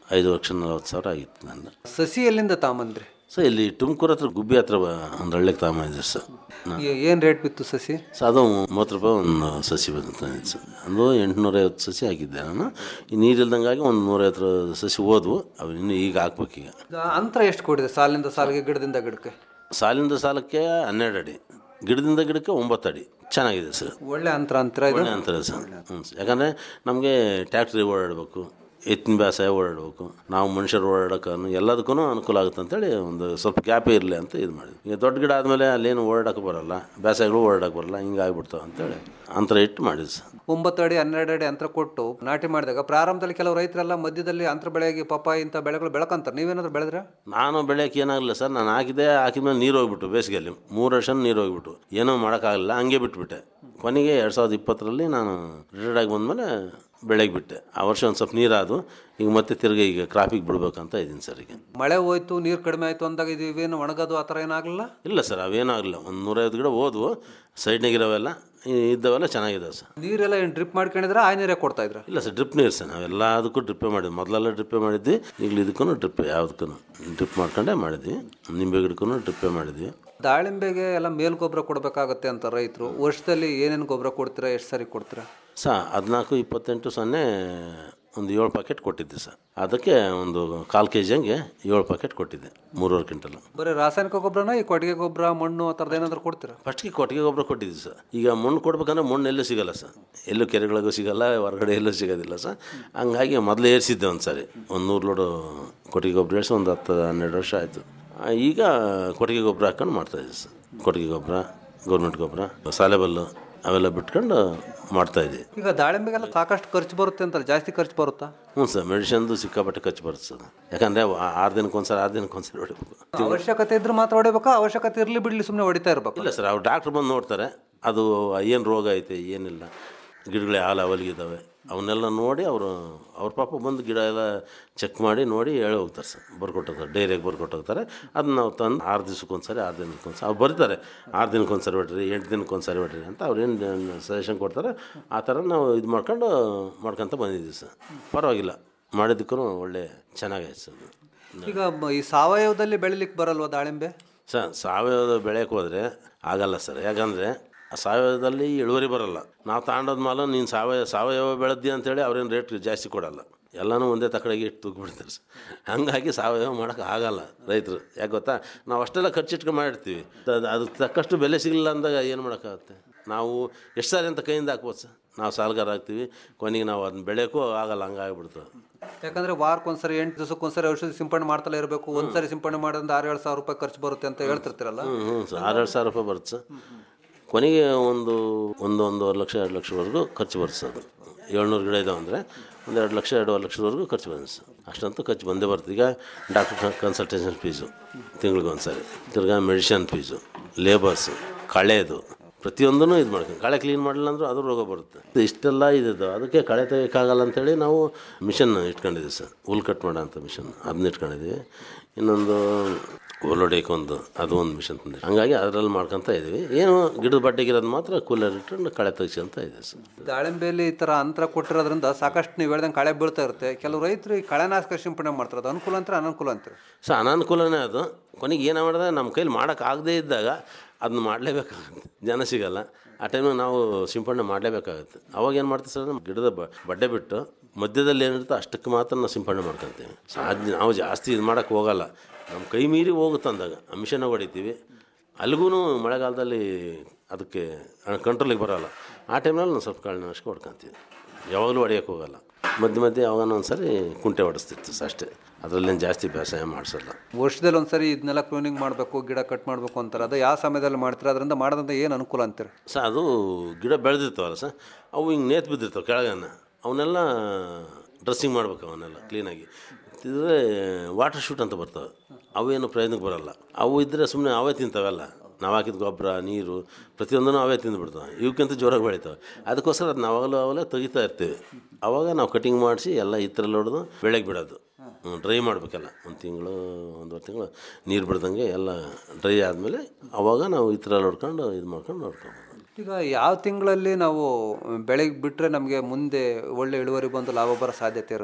ಐದು ಲಕ್ಷ ನಲವತ್ತು ಸಾವಿರ ಆಗಿತ್ತು ನಂದು ಸಸಿ ಎಲ್ಲಿಂದ ತಾಂಬಂದ್ರಿ ಸೊ ಇಲ್ಲಿ ತುಮಕೂರು ಹತ್ರ ಗುಬ್ಬಿ ಹತ್ರ ಬ- ಒಂದು ಹಳ್ಳಿಗೆ ತಗೊಂಬಂದಿದ್ದೆ ಸರ್ ನಾ- ಏ- ಏನ್ ರೇಟ್ ಬಿತ್ತು ಸಸಿ ಸೊ ಅದು ಮೂವತ್ತು ರೂಪಾಯಿ ಒಂದು ಸಸಿ ಬಂದಿತ್ತು ಸರ್ ಅದು ಎಂಟುನೂರೈವತ್ತು ಸಸಿ ಹಾಕಿದ್ದೆ ನಾನು ಈ ನೀರಿಲ್ದಂಗಾಗಿ ಒಂದು ನೂರೈವತ್ತು ಸಸಿ ಹೋದ್ವು ಅವು ಇನ್ನು ಈಗ ಹಾಕ್ಬೇಕೀಗ ಈಗ ಅಂತರ ಎಷ್ಟು ಕೊಡಿದೆ ಸಾಲಿಂದ ಸಾಲಿಗೆ ಗಿಡದಿಂದ ಗಿಡಕ್ಕೆ ಸಾಲಿಂದ ಸಾಲಕ್ಕೆ ಹನ್ನೆರಡು ಅಡಿ ಗಿಡದಿಂದ ಗಿಡಕ್ಕೆ ಒಂಬತ್ತು ಅಡಿ ಚೆನ್ನಾಗಿದೆ ಸರ್ ಒಳ್ಳೆ ಅಂತರ ಅಂತರ ಇದು ಒಳ್ಳೆ ಅಂತರ ಸರ್ ಹ್ಞೂ ಸರ್ ಯಾಕಂದರೆ ನಮಗೆ ಟ್ಯಾಕ್ಟ್ರಿ ಓಡಾಡಬೇಕು ಎತ್ತಿನ ಬೇಸಾಯ ಓಡಾಡಬೇಕು ನಾವು ಮನುಷ್ಯರು ಓಡಾಡೋಕೆ ಎಲ್ಲದಕ್ಕೂ ಅನುಕೂಲ ಆಗುತ್ತೆ ಅಂತೇಳಿ ಒಂದು ಸ್ವಲ್ಪ ಗ್ಯಾಪೇ ಇರಲಿ ಅಂತ ಇದು ಮಾಡಿದ್ವಿ ಈಗ ದೊಡ್ಡ ಗಿಡ ಆದಮೇಲೆ ಅಲ್ಲೇನು ಓಡಾಡೋಕೆ ಬರಲ್ಲ ಬೇಸಾಯಗಳು ಓಡಾಡೋಕೆ ಬರಲ್ಲ ಹಿಂಗೆ ಆಗ್ಬಿಡ್ತಾವೆ ಅಂತೇಳಿ ಅಂತರ ಇಟ್ಟು ಮಾಡಿದ್ವಿ ಸರ್ ಒಂಬತ್ತು ಅಡಿ ಹನ್ನೆರಡು ಅಡಿ ಅಂತರ ಕೊಟ್ಟು ನಾಟಿ ಮಾಡಿದಾಗ ಪ್ರಾರಂಭದಲ್ಲಿ ಕೆಲವು ರೈತರೆಲ್ಲ ಮಧ್ಯದಲ್ಲಿ ಅಂತರ ಬೆಳೆಗೆ ಪಪ್ಪಾಯಿ ಇಂಥ ಬೆಳೆಗಳು ಬೆಳಕಂತಾರೆ ನೀವೇನಾದ್ರು ಬೆಳೆದ್ರೆ ನಾನು ಬೆಳೆಯೋಕೆ ಏನಾಗಲಿಲ್ಲ ಸರ್ ನಾನು ಹಾಕಿದೆ ಹಾಕಿದ್ಮೇಲೆ ನೀರು ಹೋಗ್ಬಿಟ್ಟು ಬೇಸಿಗೆಯಲ್ಲಿ ಮೂರು ವರ್ಷ ನೀರು ಹೋಗ್ಬಿಟ್ಟು ಏನೂ ಮಾಡೋಕ್ಕಾಗಲಿಲ್ಲ ಹಂಗೆ ಬಿಟ್ಬಿಟ್ಟೆ ಕೊನೆಗೆ ಎರಡು ಸಾವಿರದ ಇಪ್ಪತ್ತರಲ್ಲಿ ನಾನು ರಿಟೈರ್ಡ್ ಆಗಿ ಬಂದಮೇಲೆ ಬೆಳೆಗೆ ಬಿಟ್ಟೆ ಆ ವರ್ಷ ಒಂದು ಸ್ವಲ್ಪ ನೀರಾದು ಈಗ ಮತ್ತೆ ತಿರ್ಗಿ ಈಗ ಕ್ರಾಪಿಗೆ ಬಿಡ್ಬೇಕಂತ ಇದ್ದೀನಿ ಸರ್ ಈಗ ಮಳೆ ಹೋಯ್ತು ನೀರು ಕಡಿಮೆ ಆಯ್ತು ಅಂದಾಗ ಇದು ಇವೇನು ಒಣಗೋದು ಆ ಥರ ಏನಾಗಲಿಲ್ಲ ಇಲ್ಲ ಸರ್ ಅವೇನಾಗಲಿಲ್ಲ ಒಂದು ನೂರೈವತ್ತು ಗಿಡ ಹೋದ್ವು ಸೈಡ್ನಾಗಿರೋವೆಲ್ಲ ಇದ್ದವೆಲ್ಲ ಚೆನ್ನಾಗಿದ್ದಾವೆ ಸರ್ ನೀರೆಲ್ಲ ಏನು ಡ್ರಿಪ್ ಮಾಡ್ಕೊಂಡಿದ್ರೆ ಆ ನೀರೇ ಕೊಡ್ತಾ ಇದ್ರ ಇಲ್ಲ ಸರ್ ಡ್ರಿಪ್ ನೀರು ಸರ್ ನಾವೆಲ್ಲ ಅದಕ್ಕೂ ಡ್ರಿಪ್ಪೇ ಮಾಡಿದ್ವಿ ಮೊದಲೆಲ್ಲ ಡ್ರಿಪ್ಪೇ ಮಾಡಿದ್ವಿ ಈಗಲೂ ಇದಕ್ಕೂ ಡ್ರಿಪ್ ಯಾವುದಕ್ಕೂ ಡ್ರಿಪ್ ಮಾಡ್ಕೊಂಡೇ ಮಾಡಿದ್ವಿ ನಿಂಬೆ ಗಿಡಕ್ಕೂ ಡ್ರಿಪ್ಪೇ ಮಾಡಿದ್ವಿ ದಾಳಿಂಬೆಗೆ ಎಲ್ಲ ಮೇಲ್ ಗೊಬ್ಬರ ಕೊಡಬೇಕಾಗತ್ತೆ ಅಂತ ರೈತರು ವರ್ಷದಲ್ಲಿ ಏನೇನು ಗೊಬ್ಬರ ಕೊಡ್ತೀರಾ ಎಷ್ಟು ಸರಿ ಕೊಡ್ತೀರಾ ಸಾ ಹದಿನಾಲ್ಕು ಇಪ್ಪತ್ತೆಂಟು ಸೊನ್ನೆ ಒಂದು ಏಳು ಪ್ಯಾಕೆಟ್ ಕೊಟ್ಟಿದ್ದೆ ಸರ್ ಅದಕ್ಕೆ ಒಂದು ಕಾಲು ಕೆ ಜಿ ಹಂಗೆ ಏಳು ಪ್ಯಾಕೆಟ್ ಕೊಟ್ಟಿದ್ದೆ ಮೂರುವರೆ ಕ್ವಿಂಟಲು ಬರೀ ರಾಸಾಯನಿಕ ಗೊಬ್ಬರನ ಈ ಕೊಟ್ಟಿಗೆ ಗೊಬ್ಬರ ಮಣ್ಣು ಆ ಥರದ್ದು ಏನಾದ್ರು ಕೊಡ್ತೀರಾ ಫಸ್ಟ್ಗೆ ಕೊಟ್ಟಿಗೆ ಗೊಬ್ಬರ ಕೊಟ್ಟಿದ್ವಿ ಸರ್ ಈಗ ಮಣ್ಣು ಕೊಡ್ಬೇಕಂದ್ರೆ ಮಣ್ಣು ಎಲ್ಲೂ ಸಿಗಲ್ಲ ಸರ್ ಎಲ್ಲೂ ಕೆರೆಗಳಿಗೂ ಸಿಗಲ್ಲ ಹೊರಗಡೆ ಎಲ್ಲೂ ಸಿಗೋದಿಲ್ಲ ಸರ್ ಹಂಗಾಗಿ ಮೊದಲು ಏರಿಸಿದ್ದೆ ಒಂದು ಸಾರಿ ಒಂದು ನೂರು ಲೋಡು ಕೊಟ್ಟಿಗೆ ಗೊಬ್ಬರ ಏರಿಸಿ ಒಂದು ಹತ್ತು ಹನ್ನೆರಡು ವರ್ಷ ಆಯಿತು ಈಗ ಕೊಟ್ಟಿಗೆ ಗೊಬ್ಬರ ಹಾಕೊಂಡು ಮಾಡ್ತಾಯಿದ್ವಿ ಸರ್ ಕೊಟ್ಟಿಗೆ ಗೊಬ್ಬರ ಗೌರ್ಮೆಂಟ್ ಗೊಬ್ಬರ ಸಾಲೆಬಲ್ಲು ಅವೆಲ್ಲ ಬಿಟ್ಕೊಂಡು ಮಾಡ್ತಾಯಿದ್ವಿ ಈಗ ದಾಳಿಂಬೆಗೆಲ್ಲ ಸಾಕಷ್ಟು ಖರ್ಚು ಬರುತ್ತೆ ಅಂತಲ್ಲ ಜಾಸ್ತಿ ಖರ್ಚು ಬರುತ್ತಾ ಹ್ಞೂ ಸರ್ ಮೆಡಿಷನ್ದು ಸಿಕ್ಕಾಪಟ್ಟೆ ಖರ್ಚು ಬರುತ್ತೆ ಸರ್ ಯಾಕಂದರೆ ಆರು ದಿನಕ್ಕೆ ಒಂದು ಸಲ ಆರು ದಿನಕ್ಕೆ ಒಂದು ಸಲ ಹೊಡಿಬೇಕು ಅವಶ್ಯಕತೆ ಇದ್ರೆ ಮಾತ್ರ ಹೊಡಿಬೇಕಾ ಅವಶ್ಯಕತೆ ಇರಲಿ ಬಿಡ್ಲಿ ಸುಮ್ಮನೆ ಹೊಡಿತಾ ಇರ್ಬೇಕು ಇಲ್ಲ ಸರ್ ಅವ್ರು ಡಾಕ್ಟ್ರ್ ಬಂದು ನೋಡ್ತಾರೆ ಅದು ಏನು ರೋಗ ಐತೆ ಏನಿಲ್ಲ ಗಿಡಗಳೇ ಹಾಲು ಅವಲಿಗಿದ್ದಾವೆ ಅವನ್ನೆಲ್ಲ ನೋಡಿ ಅವರು ಅವ್ರ ಪಾಪ ಬಂದು ಗಿಡ ಎಲ್ಲ ಚೆಕ್ ಮಾಡಿ ನೋಡಿ ಹೇಳಿ ಹೋಗ್ತಾರೆ ಸರ್ ಬರ್ಕೊಟ್ಟೋಗ್ತಾರೆ ಡೈರಿಯಾಗಿ ಬರ್ಕೊಟ್ಟೋಗ್ತಾರೆ ಅದನ್ನ ನಾವು ತಂದು ಆರು ದಿವ್ಸಕ್ಕೆ ಸರಿ ಆರು ದಿನಕ್ಕೆ ಒಂದು ಅವ್ರು ಬರ್ತಾರೆ ಆರು ದಿನಕ್ಕೆ ಒಂದು ಸರಿ ಹೊಡ್ರಿ ಎಂಟು ದಿನಕ್ಕೆ ಒಂದು ಸರಿ ಹೊಡ್ರಿ ಅಂತ ಅವ್ರು ಏನು ಸಜೆಷನ್ ಕೊಡ್ತಾರೆ ಆ ಥರ ನಾವು ಇದು ಮಾಡ್ಕೊಂಡು ಮಾಡ್ಕೊತ ಬಂದಿದ್ದೀವಿ ಸರ್ ಪರವಾಗಿಲ್ಲ ಮಾಡಿದ್ದಕ್ಕೂ ಒಳ್ಳೆ ಚೆನ್ನಾಗೈತೆ ಸರ್ ಈಗ ಮ- ಈ ಸಾವಯವದಲ್ಲಿ ಬೆಳಿಲಿಕ್ಕೆ ಬರಲ್ವಾ ದಾಳಿಂಬೆ ಸರ್ ಸಾವಯವ ಬೆಳೆಯಕ್ಕೆ ಹೋದರೆ ಆಗಲ್ಲ ಸರ್ ಯಾಕಂದರೆ ಸಾವಯವದಲ್ಲಿ ಇಳುವರಿ ಬರಲ್ಲ ನಾವು ತಗೊಂಡೋದ ಮಾಲು ನೀನು ಸಾವಯವ ಸಾವಯವ ಬೆಳೆದ್ದಿ ಅಂತೇಳಿ ಅವ್ರೇನು ರೇಟ್ ಜಾಸ್ತಿ ಕೊಡಲ್ಲ ಎಲ್ಲನೂ ಒಂದೇ ತಕಡೆಗೆ ಇಟ್ಟು ತೂಗ್ಬಿಡ್ತಾರೆ ಸರ್ ಹಂಗಾಗಿ ಸಾವಯವ ಮಾಡೋಕೆ ಆಗಲ್ಲ ರೈತರು ಯಾಕೆ ಗೊತ್ತಾ ನಾವು ಅಷ್ಟೆಲ್ಲ ಖರ್ಚಿಟ್ಕೊಂಡು ಮಾಡಿರ್ತೀವಿ ಅದು ಅದಕ್ಕೆ ತಕ್ಕಷ್ಟು ಬೆಲೆ ಸಿಗಲಿಲ್ಲ ಅಂದಾಗ ಏನು ಮಾಡೋಕ್ಕಾಗುತ್ತೆ ನಾವು ಎಷ್ಟು ಸಾರಿ ಅಂತ ಕೈಯಿಂದ ಹಾಕ್ಬೋದು ಸರ್ ನಾವು ಸಾಲಗಾರ ಆಗ್ತೀವಿ ಕೊನೆಗೆ ನಾವು ಅದನ್ನ ಬೆಳೆಯೋಕ್ಕೂ ಆಗಲ್ಲ ಹಂಗಾಗ್ಬಿಡ್ತದೆ ಯಾಕಂದ್ರೆ ವಾರಕ್ಕೊಂದ್ಸರಿ ಎಂಟು ದಿವಸಕ್ಕೊಂದ್ಸರಿ ಔಷಧಿ ಸಿಂಪಡಣೆ ಮಾಡ್ತಲೇ ಇರಬೇಕು ಒಂದ್ಸರಿ ಸಿಂಪಡಣೆ ಮಾಡೋದ್ರಿಂದ ಆರು ಏಳು ಸಾವಿರ ರೂಪಾಯಿ ಖರ್ಚು ಬರುತ್ತೆ ಅಂತ ಹೇಳ್ತಿರ್ತೀರಲ್ಲ ಹ್ಞೂ ಹ್ಞೂ ಸರ್ ಆರೇಳು ಸಾವಿರ ರೂಪಾಯಿ ಬರುತ್ತೆ ಸರ್ ಕೊನೆಗೆ ಒಂದು ಒಂದು ಒಂದೂವರೆ ಲಕ್ಷ ಎರಡು ಲಕ್ಷವರೆಗೂ ಖರ್ಚು ಬರುತ್ತೆ ಸರ್ ಅದು ಏಳ್ನೂರು ಗಿಡ ಇದಾವೆ ಅಂದರೆ ಒಂದು ಎರಡು ಲಕ್ಷ ಎರಡೂವರೆ ಲಕ್ಷದವರೆಗೂ ಖರ್ಚು ಬಂದಿದೆ ಸರ್ ಅಷ್ಟಂತೂ ಖರ್ಚು ಬಂದೇ ಬರ್ತದೆ ಈಗ ಡಾಕ್ಟರ್ ಕನ್ಸಲ್ಟೇಷನ್ ಫೀಸು ತಿಂಗಳಿಗೆ ಒಂದು ಸಾರಿ ತಿರ್ಗಾ ಮೆಡಿಷನ್ ಫೀಸು ಲೇಬರ್ಸು ಕಳೆದು ಪ್ರತಿಯೊಂದನ್ನು ಇದು ಮಾಡ್ಕೊಂಡು ಕಳೆ ಕ್ಲೀನ್ ಮಾಡಲಿಲ್ಲ ಅಂದರೂ ಅದು ರೋಗ ಬರುತ್ತೆ ಇಷ್ಟೆಲ್ಲ ಇದ್ದು ಅದಕ್ಕೆ ಕಳೆ ತೆಗಿಯೋಕ್ಕಾಗಲ್ಲ ಅಂತೇಳಿ ನಾವು ಮಿಷನ್ ಇಟ್ಕೊಂಡಿದ್ದೀವಿ ಸರ್ ಹುಲ್ ಕಟ್ ಮಾಡೋ ಅಂಥ ಮಿಷನ್ ಅದನ್ನ ಇಟ್ಕೊಂಡಿದ್ದೀವಿ ಇನ್ನೊಂದು ಹೊಲೊಡೆಯಕ್ಕೆ ಒಂದು ಅದು ಒಂದು ಮಿಷನ್ ತಂದಿವಿ ಹಂಗಾಗಿ ಅದರಲ್ಲಿ ಮಾಡ್ಕೊತ ಇದ್ದೀವಿ ಏನು ಗಿಡದ ಬಡ್ಡೆಗಿರೋದು ಮಾತ್ರ ಕೂಲರ್ ಇಟ್ಕೊಂಡು ಕಳೆ ತೆಗಿಸ್ಕೊಂತ ಇದೆ ಸರ್ ದಾಳಿಂಬೆಯಲ್ಲಿ ಈ ಥರ ಅಂತರ ಕೊಟ್ಟಿರೋದ್ರಿಂದ ಸಾಕಷ್ಟು ನೀವು ಹೇಳ್ದಂಗೆ ಕಳೆ ಬೀಳ್ತಾ ಇರುತ್ತೆ ಕೆಲವು ರೈತರು ಈ ಕಳೆನಾಶಕ ಸಿಂಪಡಣೆ ಮಾಡ್ತಾರೆ ಅದು ಅನುಕೂಲ ಅಂತಾರೆ ಅನನುಕೂಲ ಅಂತಾರೆ ಸೊ ಅನಾನುಕೂಲನೇ ಅದು ಕೊನೆಗೆ ಏನು ಮಾಡಿದ್ರೆ ನಮ್ಮ ಕೈಲಿ ಮಾಡೋಕ್ಕಾಗದೇ ಇದ್ದಾಗ ಅದನ್ನ ಮಾಡಲೇಬೇಕಾಗುತ್ತೆ ಜನ ಸಿಗಲ್ಲ ಆ ಟೈಮಿಗೆ ನಾವು ಸಿಂಪಡಣೆ ಮಾಡಲೇಬೇಕಾಗುತ್ತೆ ಅವಾಗ ಏನು ಮಾಡ್ತೀವಿ ಸರ್ ನಮ್ಮ ಗಿಡದ ಬ ಬಡ್ಡೆ ಬಿಟ್ಟು ಮಧ್ಯದಲ್ಲಿ ಏನಿರುತ್ತೋ ಅಷ್ಟಕ್ಕೆ ಮಾತ್ರ ನಾವು ಸಿಂಪಡಣೆ ಮಾಡ್ಕೊತೀವಿ ಸಾಧ್ಯ ನಾವು ಜಾಸ್ತಿ ಇದು ಮಾಡೋಕ್ಕೆ ಹೋಗಲ್ಲ ನಮ್ಮ ಕೈ ಮೀರಿ ಹೋಗುತ್ತೆ ಅಂದಾಗ ಆ ಮಿಷನಾಗ ಹೊಡಿತೀವಿ ಅಲ್ಲಿಗೂ ಮಳೆಗಾಲದಲ್ಲಿ ಅದಕ್ಕೆ ಕಂಟ್ರೋಲಿಗೆ ಬರೋಲ್ಲ ಆ ಟೈಮ್ನಲ್ಲಿ ನಾವು ಸ್ವಲ್ಪ ಕಾಳಿನಾಶಕ ಹೊಡ್ಕೊತೀವಿ ಯಾವಾಗಲೂ ಹೊಡೆಯೋಕ್ಕೆ ಹೋಗಲ್ಲ ಮಧ್ಯೆ ಮಧ್ಯೆ ಯಾವಾಗನ ಒಂದು ಸರಿ ಕುಂಟೆ ಹೊಡೆಸ್ತಿತ್ತು ಸರ್ ಅಷ್ಟೇ ಅದರಲ್ಲೇನು ಜಾಸ್ತಿ ಬೇಸಾಯ ಮಾಡಿಸಲ್ಲ ವರ್ಷದಲ್ಲಿ ಒಂದ್ಸರಿ ಇದನ್ನೆಲ್ಲ ಕ್ಲೂನಿಂಗ್ ಮಾಡಬೇಕು ಗಿಡ ಕಟ್ ಮಾಡಬೇಕು ಅಂತಾರೆ ಅದು ಯಾವ ಸಮಯದಲ್ಲಿ ಮಾಡ್ತಾರೆ ಅದರಿಂದ ಮಾಡೋದ್ರಿಂದ ಏನು ಅನುಕೂಲ ಅಂತೀರಿ ಸರ್ ಅದು ಗಿಡ ಬೆಳೆದಿರ್ತಾವಲ್ಲ ಸರ್ ಅವು ಹಿಂಗೆ ನೇತು ಬಿದ್ದಿರ್ತಾವೆ ಕೆಳಗನ್ನ ಅವನ್ನೆಲ್ಲ ಡ್ರೆಸ್ಸಿಂಗ್ ಮಾಡ್ಬೇಕು ಅವನ್ನೆಲ್ಲ ಕ್ಲೀನಾಗಿ ಇದ್ರೆ ವಾಟರ್ ಶೂಟ್ ಅಂತ ಬರ್ತವೆ ಅವೇನು ಪ್ರಯೋಜನಕ್ಕೆ ಬರಲ್ಲ ಅವು ಇದ್ದರೆ ಸುಮ್ಮನೆ ಅವೇ ತಿಂತಾವೆಲ್ಲ ನಾವು ಹಾಕಿದ ಗೊಬ್ಬರ ನೀರು ಪ್ರತಿಯೊಂದನ್ನು ಅವೇ ತಿಂದುಬಿಡ್ತಾವೆ ಇವಕ್ಕಿಂತ ಜೋರಾಗಿ ಬೆಳಿತಾವೆ ಅದಕ್ಕೋಸ್ಕರ ಅದು ನಾವಾಗಲೂ ಅವೆಲ್ಲ ತೆಗಿತಾ ಇರ್ತೀವಿ ಅವಾಗ ನಾವು ಕಟಿಂಗ್ ಮಾಡಿಸಿ ಎಲ್ಲ ಇತ್ತರಲ್ಲಿ ಹೊಡೆದು ಬೆಳಗ್ಗೆ ಬಿಡೋದು ಡ್ರೈ ಮಾಡಬೇಕಲ್ಲ ಒಂದು ತಿಂಗಳು ಒಂದೂವರೆ ತಿಂಗಳು ನೀರು ಬಿಡ್ದಂಗೆ ಎಲ್ಲ ಡ್ರೈ ಆದಮೇಲೆ ಅವಾಗ ನಾವು ಇತ್ತರಲ್ಲಿ ಹೊಡ್ಕೊಂಡು ಇದು ಮಾಡ್ಕೊಂಡು ನೋಡ್ಕೊಬೋದು ಈಗ ಯಾವ ತಿಂಗಳಲ್ಲಿ ನಾವು ಬೆಳೆಗೆ ಬಿಟ್ಟರೆ ನಮಗೆ ಮುಂದೆ ಒಳ್ಳೆ ಇಳುವರಿ ಬಂದು ಲಾಭ ಬರೋ ಸಾಧ್ಯತೆ ಇರುತ್ತೆ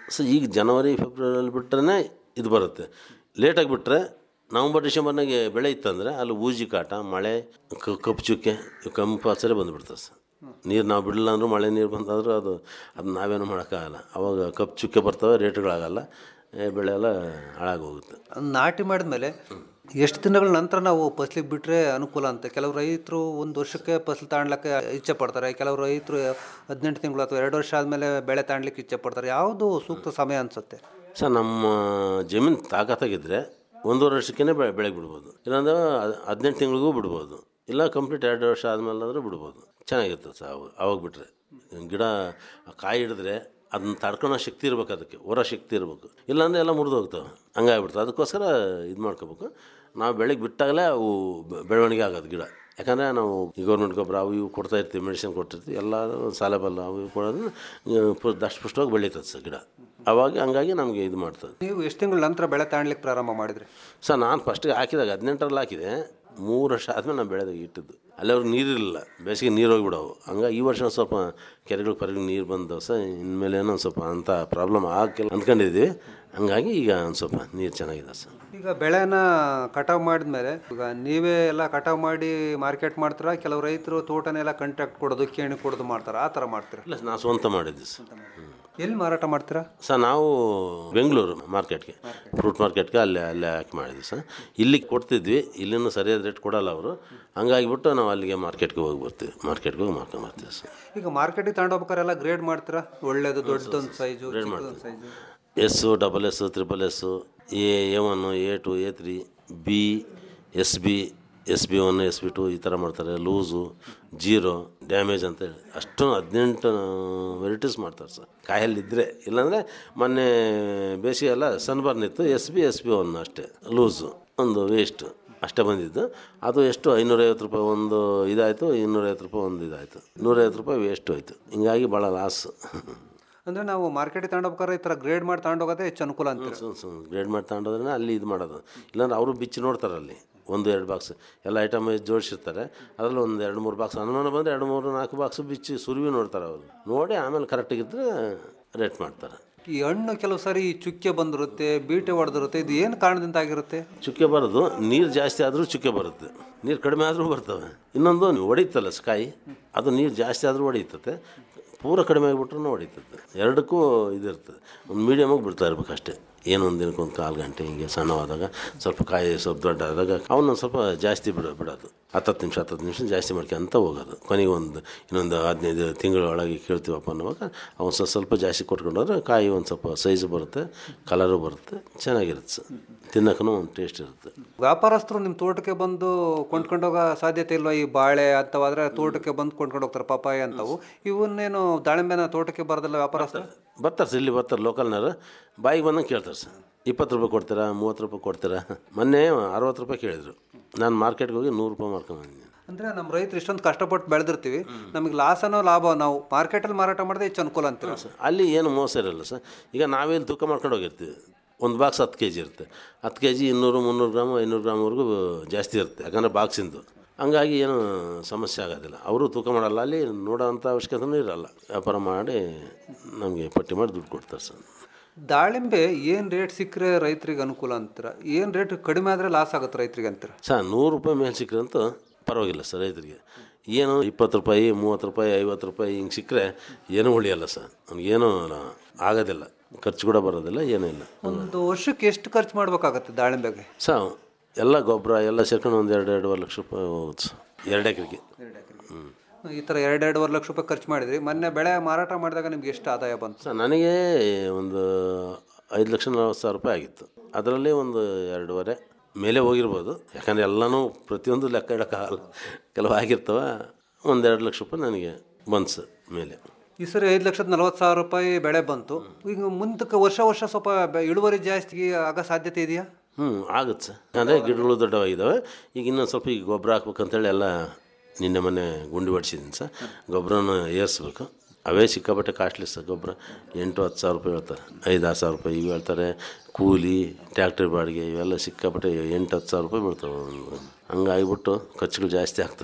ಸೊ ಈಗ ಜನವರಿ ಫೆಬ್ರವರಿಯಲ್ಲಿ ಬಿಟ್ರೆ ಇದು ಬರುತ್ತೆ ಲೇಟಾಗಿ ಬಿಟ್ಟರೆ ನವಂಬರ್ ಡಿಸೆಂಬರ್ನಾಗೆ ಬೆಳೆ ಇತ್ತಂದರೆ ಅಲ್ಲಿ ಊಜಿ ಕಾಟ ಮಳೆ ಕ- ಕಪ್ಪು ಚುಕ್ಕೆ ಕಂಪು ಹಚ್ಚರೆ ಬಂದುಬಿಡ್ತದೆ ಸರ್ ನೀರು ನಾವು ಬಿಡಲಿಲ್ಲ ಅಂದ್ರೂ ಮಳೆ ನೀರು ಬಂದಾದರೂ ಅದು ಅದು ನಾವೇನು ಮಾಡೋಕ್ಕಾಗಲ್ಲ ಅವಾಗ ಕಪ್ಪು ಚುಕ್ಕೆ ಬರ್ತವೆ ರೇಟ್ಗಳಾಗಲ್ಲ ಏ, ಬೆಳೆ ಎಲ್ಲ ಹಾಳಾಗೋಗುತ್ತೆ ನಾಟಿ ಮಾಡಿದ್ಮೇಲೆ ಎಷ್ಟು ದಿನಗಳ ನಂತರ ನಾವು ಫಸ್ಲಿಗೆ ಬಿಟ್ಟರೆ ಅನುಕೂಲ ಅಂತ ಕೆಲವು ರೈತರು ಒಂದು ವರ್ಷಕ್ಕೆ ಫಸಲು ತಾಣ್ಲಿಕ್ಕೆ ಇಚ್ಛೆ ಪಡ್ತಾರೆ ಕೆಲವು ರೈತರು ಹದಿನೆಂಟು ತಿಂಗಳು ಅಥವಾ ಎರಡು ವರ್ಷ ಆದಮೇಲೆ ಬೆಳೆ ತಾಣ್ಲಿಕ್ಕೆ ಇಚ್ಛೆ ಪಡ್ತಾರೆ ಯಾವುದು ಸೂಕ್ತ ಸಮಯ ಅನಿಸುತ್ತೆ ಸರ್ ನಮ್ಮ ಜಮೀನು ತಾಕತ್ತಾಗಿದ್ದರೆ ಒಂದೂವರೆ ವರ್ಷಕ್ಕೇ ಬೆಳೆ ಬೆಳೆಗೆ ಬಿಡ್ಬೋದು ಇಲ್ಲಾಂದ್ರೆ ಹದ್- ಹದಿನೆಂಟು ತಿಂಗಳಿಗೂ ಬಿಡ್ಬೋದು ಇಲ್ಲ ಕಂಪ್ಲೀಟ್ ಎರಡು ವರ್ಷ ಆದಮೇಲೆ ಆದರೂ ಬಿಡ್ಬೋದು ಚೆನ್ನಾಗಿರ್ತದೆ ಸರ್ ಅವಾಗ ಅವಾಗ ಬಿಟ್ಟರೆ ಗಿಡ ಕಾಯಿ ಹಿಡಿದ್ರೆ ಅದನ್ನ ತಡ್ಕೊಳೋ ಶಕ್ತಿ ಇರ್ಬೇಕು ಅದಕ್ಕೆ ಹೊರ ಶಕ್ತಿ ಇರಬೇಕು ಇಲ್ಲಾಂದ್ರೆ ಎಲ್ಲ ಮುರಿದು ಹೋಗ್ತವೆ ಹಂಗಾಗ್ಬಿಡ್ತವೆ ಅದಕ್ಕೋಸ್ಕರ ಇದು ಮಾಡ್ಕೋಬೇಕು ನಾವು ಬೆಳಗ್ಗೆ ಬಿಟ್ಟಾಗಲೇ ಅವು ಬೆ- ಬೆಳವಣಿಗೆ ಆಗೋದು ಗಿಡ ಯಾಕಂದರೆ ನಾವು ಈ ಗೌರ್ಮೆಂಟ್ ಗೊಬ್ಬರ ಅವು ಇವು ಕೊಡ್ತಾ ಇರ್ತೀವಿ ಮೆಡಿಸಿನ್ ಕೊಟ್ಟಿರ್ತೀವಿ ಎಲ್ಲ ಸಾಲೆಬಲ್ಲ ಅವು ಇವು ಕೊಡೋದು ದಷ್ಟಪುಷ್ಟವಾಗಿ ಬೆಳೀತದೆ ಸರ್ ಗಿಡ ಅವಾಗ ಹಂಗಾಗಿ ನಮಗೆ ಇದು ಮಾಡ್ತದೆ ನೀವು ಎಷ್ಟು ತಿಂಗಳ ನಂತರ ಬೆಳೆ ತಾಣ್ಲಿಕ್ಕೆ ಪ್ರಾರಂಭ ಮಾಡಿದ್ರಿ ಸರ್ ನಾನು ಫಸ್ಟಿಗೆ ಹಾಕಿದಾಗ ಹದಿನೆಂಟರಲ್ಲಿ ಹಾಕಿದೆ ಮೂರು ವರ್ಷ ಆದಮೇಲೆ ನಾನು ಬೆಳೆದಾಗ ಇಟ್ಟಿದ್ದು ಅಲ್ಲಿವ್ರಿಗೆ ನೀರಿರಲಿಲ್ಲ ಬೇಸಿಗೆ ನೀರು ಹೋಗಿಬಿಡವು ಹಂಗಾಗಿ ಈ ವರ್ಷ ಒಂದ್ ಸ್ವಲ್ಪ ಕೆರೆಗಳು ಪರೆಗಳು ನೀರು ಬಂದವು ಸರ್ ಇನ್ಮೇಲೆ ಏನೋ ಒಂದು ಸ್ವಲ್ಪ ಅಂಥ ಪ್ರಾಬ್ಲಮ್ ಆಗಿಲ್ಲ ಅಂದ್ಕೊಂಡಿದ್ದೀವಿ ಹಂಗಾಗಿ ಈಗ ಒಂದು ಸ್ವಲ್ಪ ನೀರು ಚೆನ್ನಾಗಿದೆ ಸರ್ ಈಗ ಬೆಳೆನ ಕಟಾವು ಮಾಡಿದ್ಮೇಲೆ ಈಗ ನೀವೇ ಎಲ್ಲ ಕಟಾವು ಮಾಡಿ ಮಾರ್ಕೆಟ್ ಮಾಡ್ತೀರಾ ಕೆಲವು ರೈತರು ತೋಟನೆಲ್ಲ ಕಾಂಟ್ರಾಕ್ಟ್ ಕೊಡೋದು ಕೇಣಿ ಕೊಡೋದು ಮಾಡ್ತಾರೆ ಆ ಥರ ಮಾಡ್ತೀರಾ ಇಲ್ಲ ನಾವು ಸ್ವಂತ ಮಾಡಿದ್ವಿ ಸರ್ ಎಲ್ಲಿ ಮಾರಾಟ ಮಾಡ್ತೀರಾ ಸರ್ ನಾವು ಬೆಂಗಳೂರು ಮಾರ್ಕೆಟ್ಗೆ ಫ್ರೂಟ್ ಮಾರ್ಕೆಟ್ಗೆ ಅಲ್ಲೇ ಅಲ್ಲೇ ಹಾಕಿ ಮಾಡಿದ್ವಿ ಸರ್ ಇಲ್ಲಿಗೆ ಕೊಡ್ತಿದ್ವಿ ಇಲ್ಲಿನೂ ಸರಿಯಾದ ರೇಟ್ ಕೊಡಲ್ಲ ಅವರು ಹಂಗಾಗಿಬಿಟ್ಟು ನಾವು ಅಲ್ಲಿಗೆ ಮಾರ್ಕೆಟ್ಗೆ ಹೋಗಿ ಬರ್ತೀವಿ ಮಾರ್ಕೆಟ್ಗೆ ಹೋಗಿ ಮಾರ್ಕೊಂಡ್ ಬರ್ತೀವಿ ಸರ್ ಈಗ ಮಾರ್ಕೆಟಿಗೆ ತಗೊಂಡೋಗ್ಬೇಕಾರೆ ಎಲ್ಲ ಗ್ರೇಡ್ ಮಾಡ್ತೀರಾ ಒಳ್ಳೇದು ದೊಡ್ಡದೊಂದು ಸೈಜು Grade ಚಿಕ್ಕದೊಂದು size S double S triple S A A one A two A three B S B S B one S B two ಈ ಥರ ಮಾಡ್ತಾರೆ ಲೂಸು ಜೀರೋ ಡ್ಯಾಮೇಜ್ ಅಂತೇಳಿ ಅಷ್ಟು ಹದಿನೆಂಟು ವೆರೈಟೀಸ್ ಮಾಡ್ತಾರೆ ಸರ್ ಕಾಯಲ್ಲಿದ್ದರೆ ಇಲ್ಲಾಂದರೆ ಮೊನ್ನೆ ಬೇಸಿಗೆ ಎಲ್ಲ ಸನ್ಬರ್ನ್ ಇತ್ತು S B S B one ಅಷ್ಟೇ ಲೂಸು ಒಂದು ವೇಸ್ಟ್ ಅಷ್ಟೇ ಬಂದಿದ್ದು ಅದು ಎಷ್ಟು ಐನೂರೈವತ್ತು ರೂಪಾಯಿ ಒಂದು ಇದಾಯಿತು ಇನ್ನೂರೈವತ್ತು ರೂಪಾಯಿ ಒಂದು ಇದಾಯಿತು ನೂರೈವತ್ತು ರೂಪಾಯಿ ವೇಸ್ಟ್ ಹೋಯ್ತು ಹಿಂಗಾಗಿ ಭಾಳ ಲಾಸ್ ಅಂದ್ರೆ ನಾವು ಮಾರ್ಕೆಟಿಗೆ ತಗೊಂಡೋಗ್ಬೇಕಾದ್ರೆ ಈ ಥರ ಗ್ರೇಡ್ ಮಾಡಿ ತಗೊಂಡೋಗೋದೇ ಹೆಚ್ಚು ಅನುಕೂಲ ಅಂತೀರ ಗ್ರೇಡ್ ಮಾಡಿ ತಗೊಂಡೋದ್ರೆ ಅಲ್ಲಿ ಇದು ಮಾಡೋದು ಇಲ್ಲಾಂದ್ರೆ ಅವರು ಬಿಚ್ಚಿ ನೋಡ್ತಾರೆ ಅಲ್ಲಿ ಒಂದು ಎರಡು ಬಾಕ್ಸ್ ಎಲ್ಲ ಐಟಮ್ ಜೋಡಿಸಿರ್ತಾರೆ ಅದರಲ್ಲಿ ಒಂದು ಎರಡು ಮೂರು ಬಾಕ್ಸ್ ಅನುಮಾನ ಬಂದರೆ ಎರಡು ಮೂರು ನಾಲ್ಕು ಬಾಕ್ಸ್ ಬಿಚ್ಚಿ ಸುರುವಿ ನೋಡ್ತಾರೆ ಅವರು ನೋಡಿ ಆಮೇಲೆ ಕರೆಕ್ಟಾಗಿದ್ದರೆ ರೇಟ್ ಮಾಡ್ತಾರೆ ಈ ಹಣ್ಣು ಕೆಲವು ಸಾರಿ ಚುಕ್ಕೆ ಬಂದಿರುತ್ತೆ ಬೀಟೆ ಹೊಡೆದಿರುತ್ತೆ ಇದು ಏನು ಕಾರಣದಿಂದ ಆಗಿರುತ್ತೆ ಚುಕ್ಕೆ ಬರೋದು ನೀರು ಜಾಸ್ತಿ ಆದರೂ ಚುಕ್ಕೆ ಬರುತ್ತೆ ನೀರು ಕಡಿಮೆ ಆದರೂ ಬರ್ತವೆ ಇನ್ನೊಂದು ನೀವು ಹೊಡಿತಲ್ಲ ಸ್ಕಾಯಿ ಅದು ನೀರು ಜಾಸ್ತಿ ಆದರೂ ಹೊಡಿತತೆ ಪೂರ ಕಡಿಮೆ ಆಗಿಬಿಟ್ರೂ ಹೊಡಿತದೆ ಎರಡಕ್ಕೂ ಇದಿರ್ತದೆ ಒಂದು ಮೀಡಿಯಮಾಗಿ ಬಿಡ್ತಾ ಇರ್ಬೇಕು ಅಷ್ಟೇ ಏನು ಒಂದು ದಿನಕ್ಕೆ ಒಂದು ಕಾಲು ಗಂಟೆ ಹಿಂಗೆ ಸಣ್ಣವಾದಾಗ ಸ್ವಲ್ಪ ಕಾಯಿ ಸ್ವಲ್ಪ ದೊಡ್ಡ ಆದಾಗ ಅವನ್ನ ಸ್ವಲ್ಪ ಜಾಸ್ತಿ ಬಿಡೋ ಬಿಡೋದು ಹತ್ತತ್ತು ನಿಮಿಷ ಹತ್ತತ್ತು ನಿಮಿಷ ಜಾಸ್ತಿ ಮಾಡ್ಕೊಂತ ಹೋಗೋದು ಕೊನೆಗೆ ಒಂದು ಇನ್ನೊಂದು ಹದಿನೈದು ತಿಂಗಳ ಒಳಗೆ ಕೇಳ್ತೀವಪ್ಪ ಅನ್ನುವಾಗ ಅವನು ಸ್ವಲ್ಪ ಸ್ವಲ್ಪ ಜಾಸ್ತಿ ಕೊಟ್ಕೊಂಡೋದ್ರೆ ಕಾಯಿ ಒಂದು ಸ್ವಲ್ಪ ಸೈಜು ಬರುತ್ತೆ ಕಲರು ಬರುತ್ತೆ ಚೆನ್ನಾಗಿರುತ್ತೆ ಸರ್ ತಿನ್ನಕ್ಕೂ ಒಂದು ಟೇಸ್ಟ್ ಇರುತ್ತೆ ವ್ಯಾಪಾರಸ್ಥರು ನಿಮ್ಮ ತೋಟಕ್ಕೆ ಬಂದು ಕೊಂಡ್ಕೊಂಡೋಗೋ ಸಾಧ್ಯತೆ ಇಲ್ವಾ ಈ ಬಾಳೆ ಅಂತವಾದ್ರೆ ತೋಟಕ್ಕೆ ಬಂದು ಕೊಂಡ್ಕೊಂಡು ಹೋಗ್ತಾರೆ ಪಪಾಯ ಅಂತವು ಇವನ್ನೇನು ದಾಳಿಂಬೆನ ತೋಟಕ್ಕೆ ಬರೋದಿಲ್ಲ ವ್ಯಾಪಾರಸ್ಥರು ಬರ್ತಾರೆ ಸರ್ ಇಲ್ಲಿ ಬರ್ತಾರೆ ಲೋಕಲ್ನವರು ಬಾಯಿಗೆ ಬಂದಂಗೆ ಕೇಳ್ತಾರೆ ಸರ್ ಇಪ್ಪತ್ತು ರೂಪಾಯಿ ಕೊಡ್ತೀರಾ ಮೂವತ್ತು ರೂಪಾಯಿ ಕೊಡ್ತೀರಾ ಮೊನ್ನೆ ಅರವತ್ತು ರೂಪಾಯಿ ಕೇಳಿದರು ನಾನು ಮಾರ್ಕೆಟ್ಗೆ ಹೋಗಿ ನೂರು ರೂಪಾಯಿ ಮಾಡ್ಕೊಂಬಂದಿದ್ದೀನಿ ಅಂದ್ರೆ ನಮ್ಮ ರೈತರು ಇಷ್ಟೊಂದು ಕಷ್ಟಪಟ್ಟು ಬೆಳೆದಿರ್ತೀವಿ ನಮಗೆ ಲಾಸ್ ಅನ್ನೋ ಲಾಭ ನಾವು ಮಾರ್ಕೆಟಲ್ಲಿ ಮಾರಾಟ ಮಾಡಿದ್ರೆ ಹೆಚ್ಚು ಅನುಕೂಲ ಅಂತೀರ ಅಲ್ಲಿ ಏನು ಮೋಸ ಇರಲ್ಲ ಸರ್ ಈಗ ನಾವೇನು ತೂಕ ಮಾಡ್ಕೊಂಡು ಹೋಗಿರ್ತೀವಿ ಒಂದು ಬಾಕ್ಸ್ ಹತ್ತು ಕೆ ಜಿ ಇರುತ್ತೆ ಹತ್ತು ಕೆ ಜಿ ಇನ್ನೂರು ಮುನ್ನೂರು ಗ್ರಾಮ್ ಐನೂರು ಗ್ರಾಮ್ವರೆಗೂ ಜಾಸ್ತಿ ಇರುತ್ತೆ ಯಾಕಂದರೆ ಬಾಕ್ಸಿಂದು ಹಂಗಾಗಿ ಏನು ಸಮಸ್ಯೆ ಆಗೋದಿಲ್ಲ ಅವರು ತೂಕ ಮಾಡಲ್ಲ ಅಲ್ಲಿ ನೋಡೋವಂಥ ಅವಶ್ಯಕತೆನೂ ಇರಲ್ಲ ವ್ಯಾಪಾರ ಮಾಡಿ ನಮಗೆ ಪಟ್ಟಿ ಮಾಡಿ ದುಡ್ಡು ಕೊಡ್ತಾರೆ ಸರ್ ದಾಳಿಂಬೆ ಏನು ರೇಟ್ ಸಿಕ್ಕರೆ ರೈತರಿಗೆ ಅನುಕೂಲ ಅಂತೀರ ಏನು ರೇಟ್ ಕಡಿಮೆ ಆದರೆ ಲಾಸ್ ಆಗುತ್ತೆ ರೈತರಿಗೆ ಅಂತೀರ ಸರ್ ನೂರು ರೂಪಾಯಿ ಮೇಲೆ ಸಿಕ್ಕರಂತೂ ಪರವಾಗಿಲ್ಲ ಸರ್ ರೈತರಿಗೆ ಏನು ಇಪ್ಪತ್ತು ರೂಪಾಯಿ ಮೂವತ್ತು ರೂಪಾಯಿ ಐವತ್ತು ರೂಪಾಯಿ ಹಿಂಗೆ ಸಿಕ್ಕರೆ ಏನೂ ಉಳಿಯಲ್ಲ ಸರ್ ನಮಗೇನು ಆಗೋದಿಲ್ಲ ಖರ್ಚು ಕೂಡ ಬರೋದಿಲ್ಲ ಏನೂ ಇಲ್ಲ ಒಂದು ವರ್ಷಕ್ಕೆ ಎಷ್ಟು ಖರ್ಚು ಮಾಡ್ಬೇಕಾಗತ್ತೆ ದಾಳಿಂಬೆಗೆ ಸರ್ ಎಲ್ಲ ಗೊಬ್ಬರ ಎಲ್ಲ ಸೇರ್ಕೊಂಡು ಒಂದು ಎರಡು ಎರಡೂವರೆ ಲಕ್ಷ ರೂಪಾಯಿ ಹೋಗುತ್ತೆ ಸರ್ ಎರಡು ಎಕರೆಗೆ ಹ್ಞೂ ಈ ಥರ ಎರಡು ಎರಡೂವರೆ ಲಕ್ಷ ರೂಪಾಯಿ ಖರ್ಚು ಮಾಡಿದ್ರಿ ಮೊನ್ನೆ ಬೆಳೆ ಮಾರಾಟ ಮಾಡಿದಾಗ ನಿಮ್ಗೆ ಎಷ್ಟು ಆದಾಯ ಬಂತು ಸರ್ ನನಗೆ ಒಂದು ಐದು ಲಕ್ಷ ನಲ್ವತ್ತು ಸಾವಿರ ರೂಪಾಯಿ ಆಗಿತ್ತು ಅದರಲ್ಲಿ ಒಂದು ಎರಡೂವರೆ ಮೇಲೆ ಹೋಗಿರ್ಬೋದು ಯಾಕಂದರೆ ಎಲ್ಲನೂ ಪ್ರತಿಯೊಂದು ಲೆಕ್ಕ ಇಡೋಕ್ಕಾಗಲ್ಲ ಕೆಲವು ಆಗಿರ್ತವೆ ಒಂದೆರಡು ಲಕ್ಷ ರೂಪಾಯಿ ನನಗೆ ಬಂತು ಸರ್ ಮೇಲೆ ಈ ಸರಿ ಐದು ಲಕ್ಷದ ನಲ್ವತ್ತು ಸಾವಿರ ರೂಪಾಯಿ ಬೆಳೆ ಬಂತು ಈಗ ಮುಂದಕ್ಕೆ ವರ್ಷ ವರ್ಷ ಸ್ವಲ್ಪ ಬೆ- ಇಳುವರಿ ಜಾಸ್ತಿ ಆಗೋ ಸಾಧ್ಯತೆ ಇದೆಯಾ ಹ್ಞೂ ಆಗುತ್ತೆ ಸರ್ ಅಂದರೆ ಗಿಡಗಳು ದೊಡ್ಡವಾಗಿದ್ದಾವೆ ಈಗ ಇನ್ನೊಂದು ಸ್ವಲ್ಪ ಈಗ ಗೊಬ್ಬರ ಹಾಕ್ಬೇಕಂತೇಳಿ ಎಲ್ಲ ನಿನ್ನೆ ಮೊನ್ನೆ ಗುಂಡಿ ಹೊಡ್ಸಿದ್ದೀನಿ ಸರ್ ಗೊಬ್ಬರನ ಏರಿಸ್ಬೇಕು ಅವೇ ಸಿಕ್ಕಾಪಟ್ಟೆ ಕಾಸ್ಟ್ಲಿ ಸರ್ ಗೊಬ್ಬರ ಎಂಟು ಹತ್ತು ಸಾವಿರ ರೂಪಾಯಿ ಹೇಳ್ತಾರೆ ಐದು ಆರು ಸಾವಿರ ರೂಪಾಯಿ ಇವು ಹೇಳ್ತಾರೆ ಕೂಲಿ ಟ್ಯಾಕ್ಟ್ರಿ ಬಾಡಿಗೆ ಇವೆಲ್ಲ ಸಿಕ್ಕಾಪಟ್ಟೆ ಎಂಟು ಹತ್ತು ಸಾವಿರ ರೂಪಾಯಿ ಬೀಳ್ತವೆ ಹಂಗಾಗಿಬಿಟ್ಟು ಖರ್ಚುಗಳು ಜಾಸ್ತಿ ಆಗ್ತವೆ ಸರ್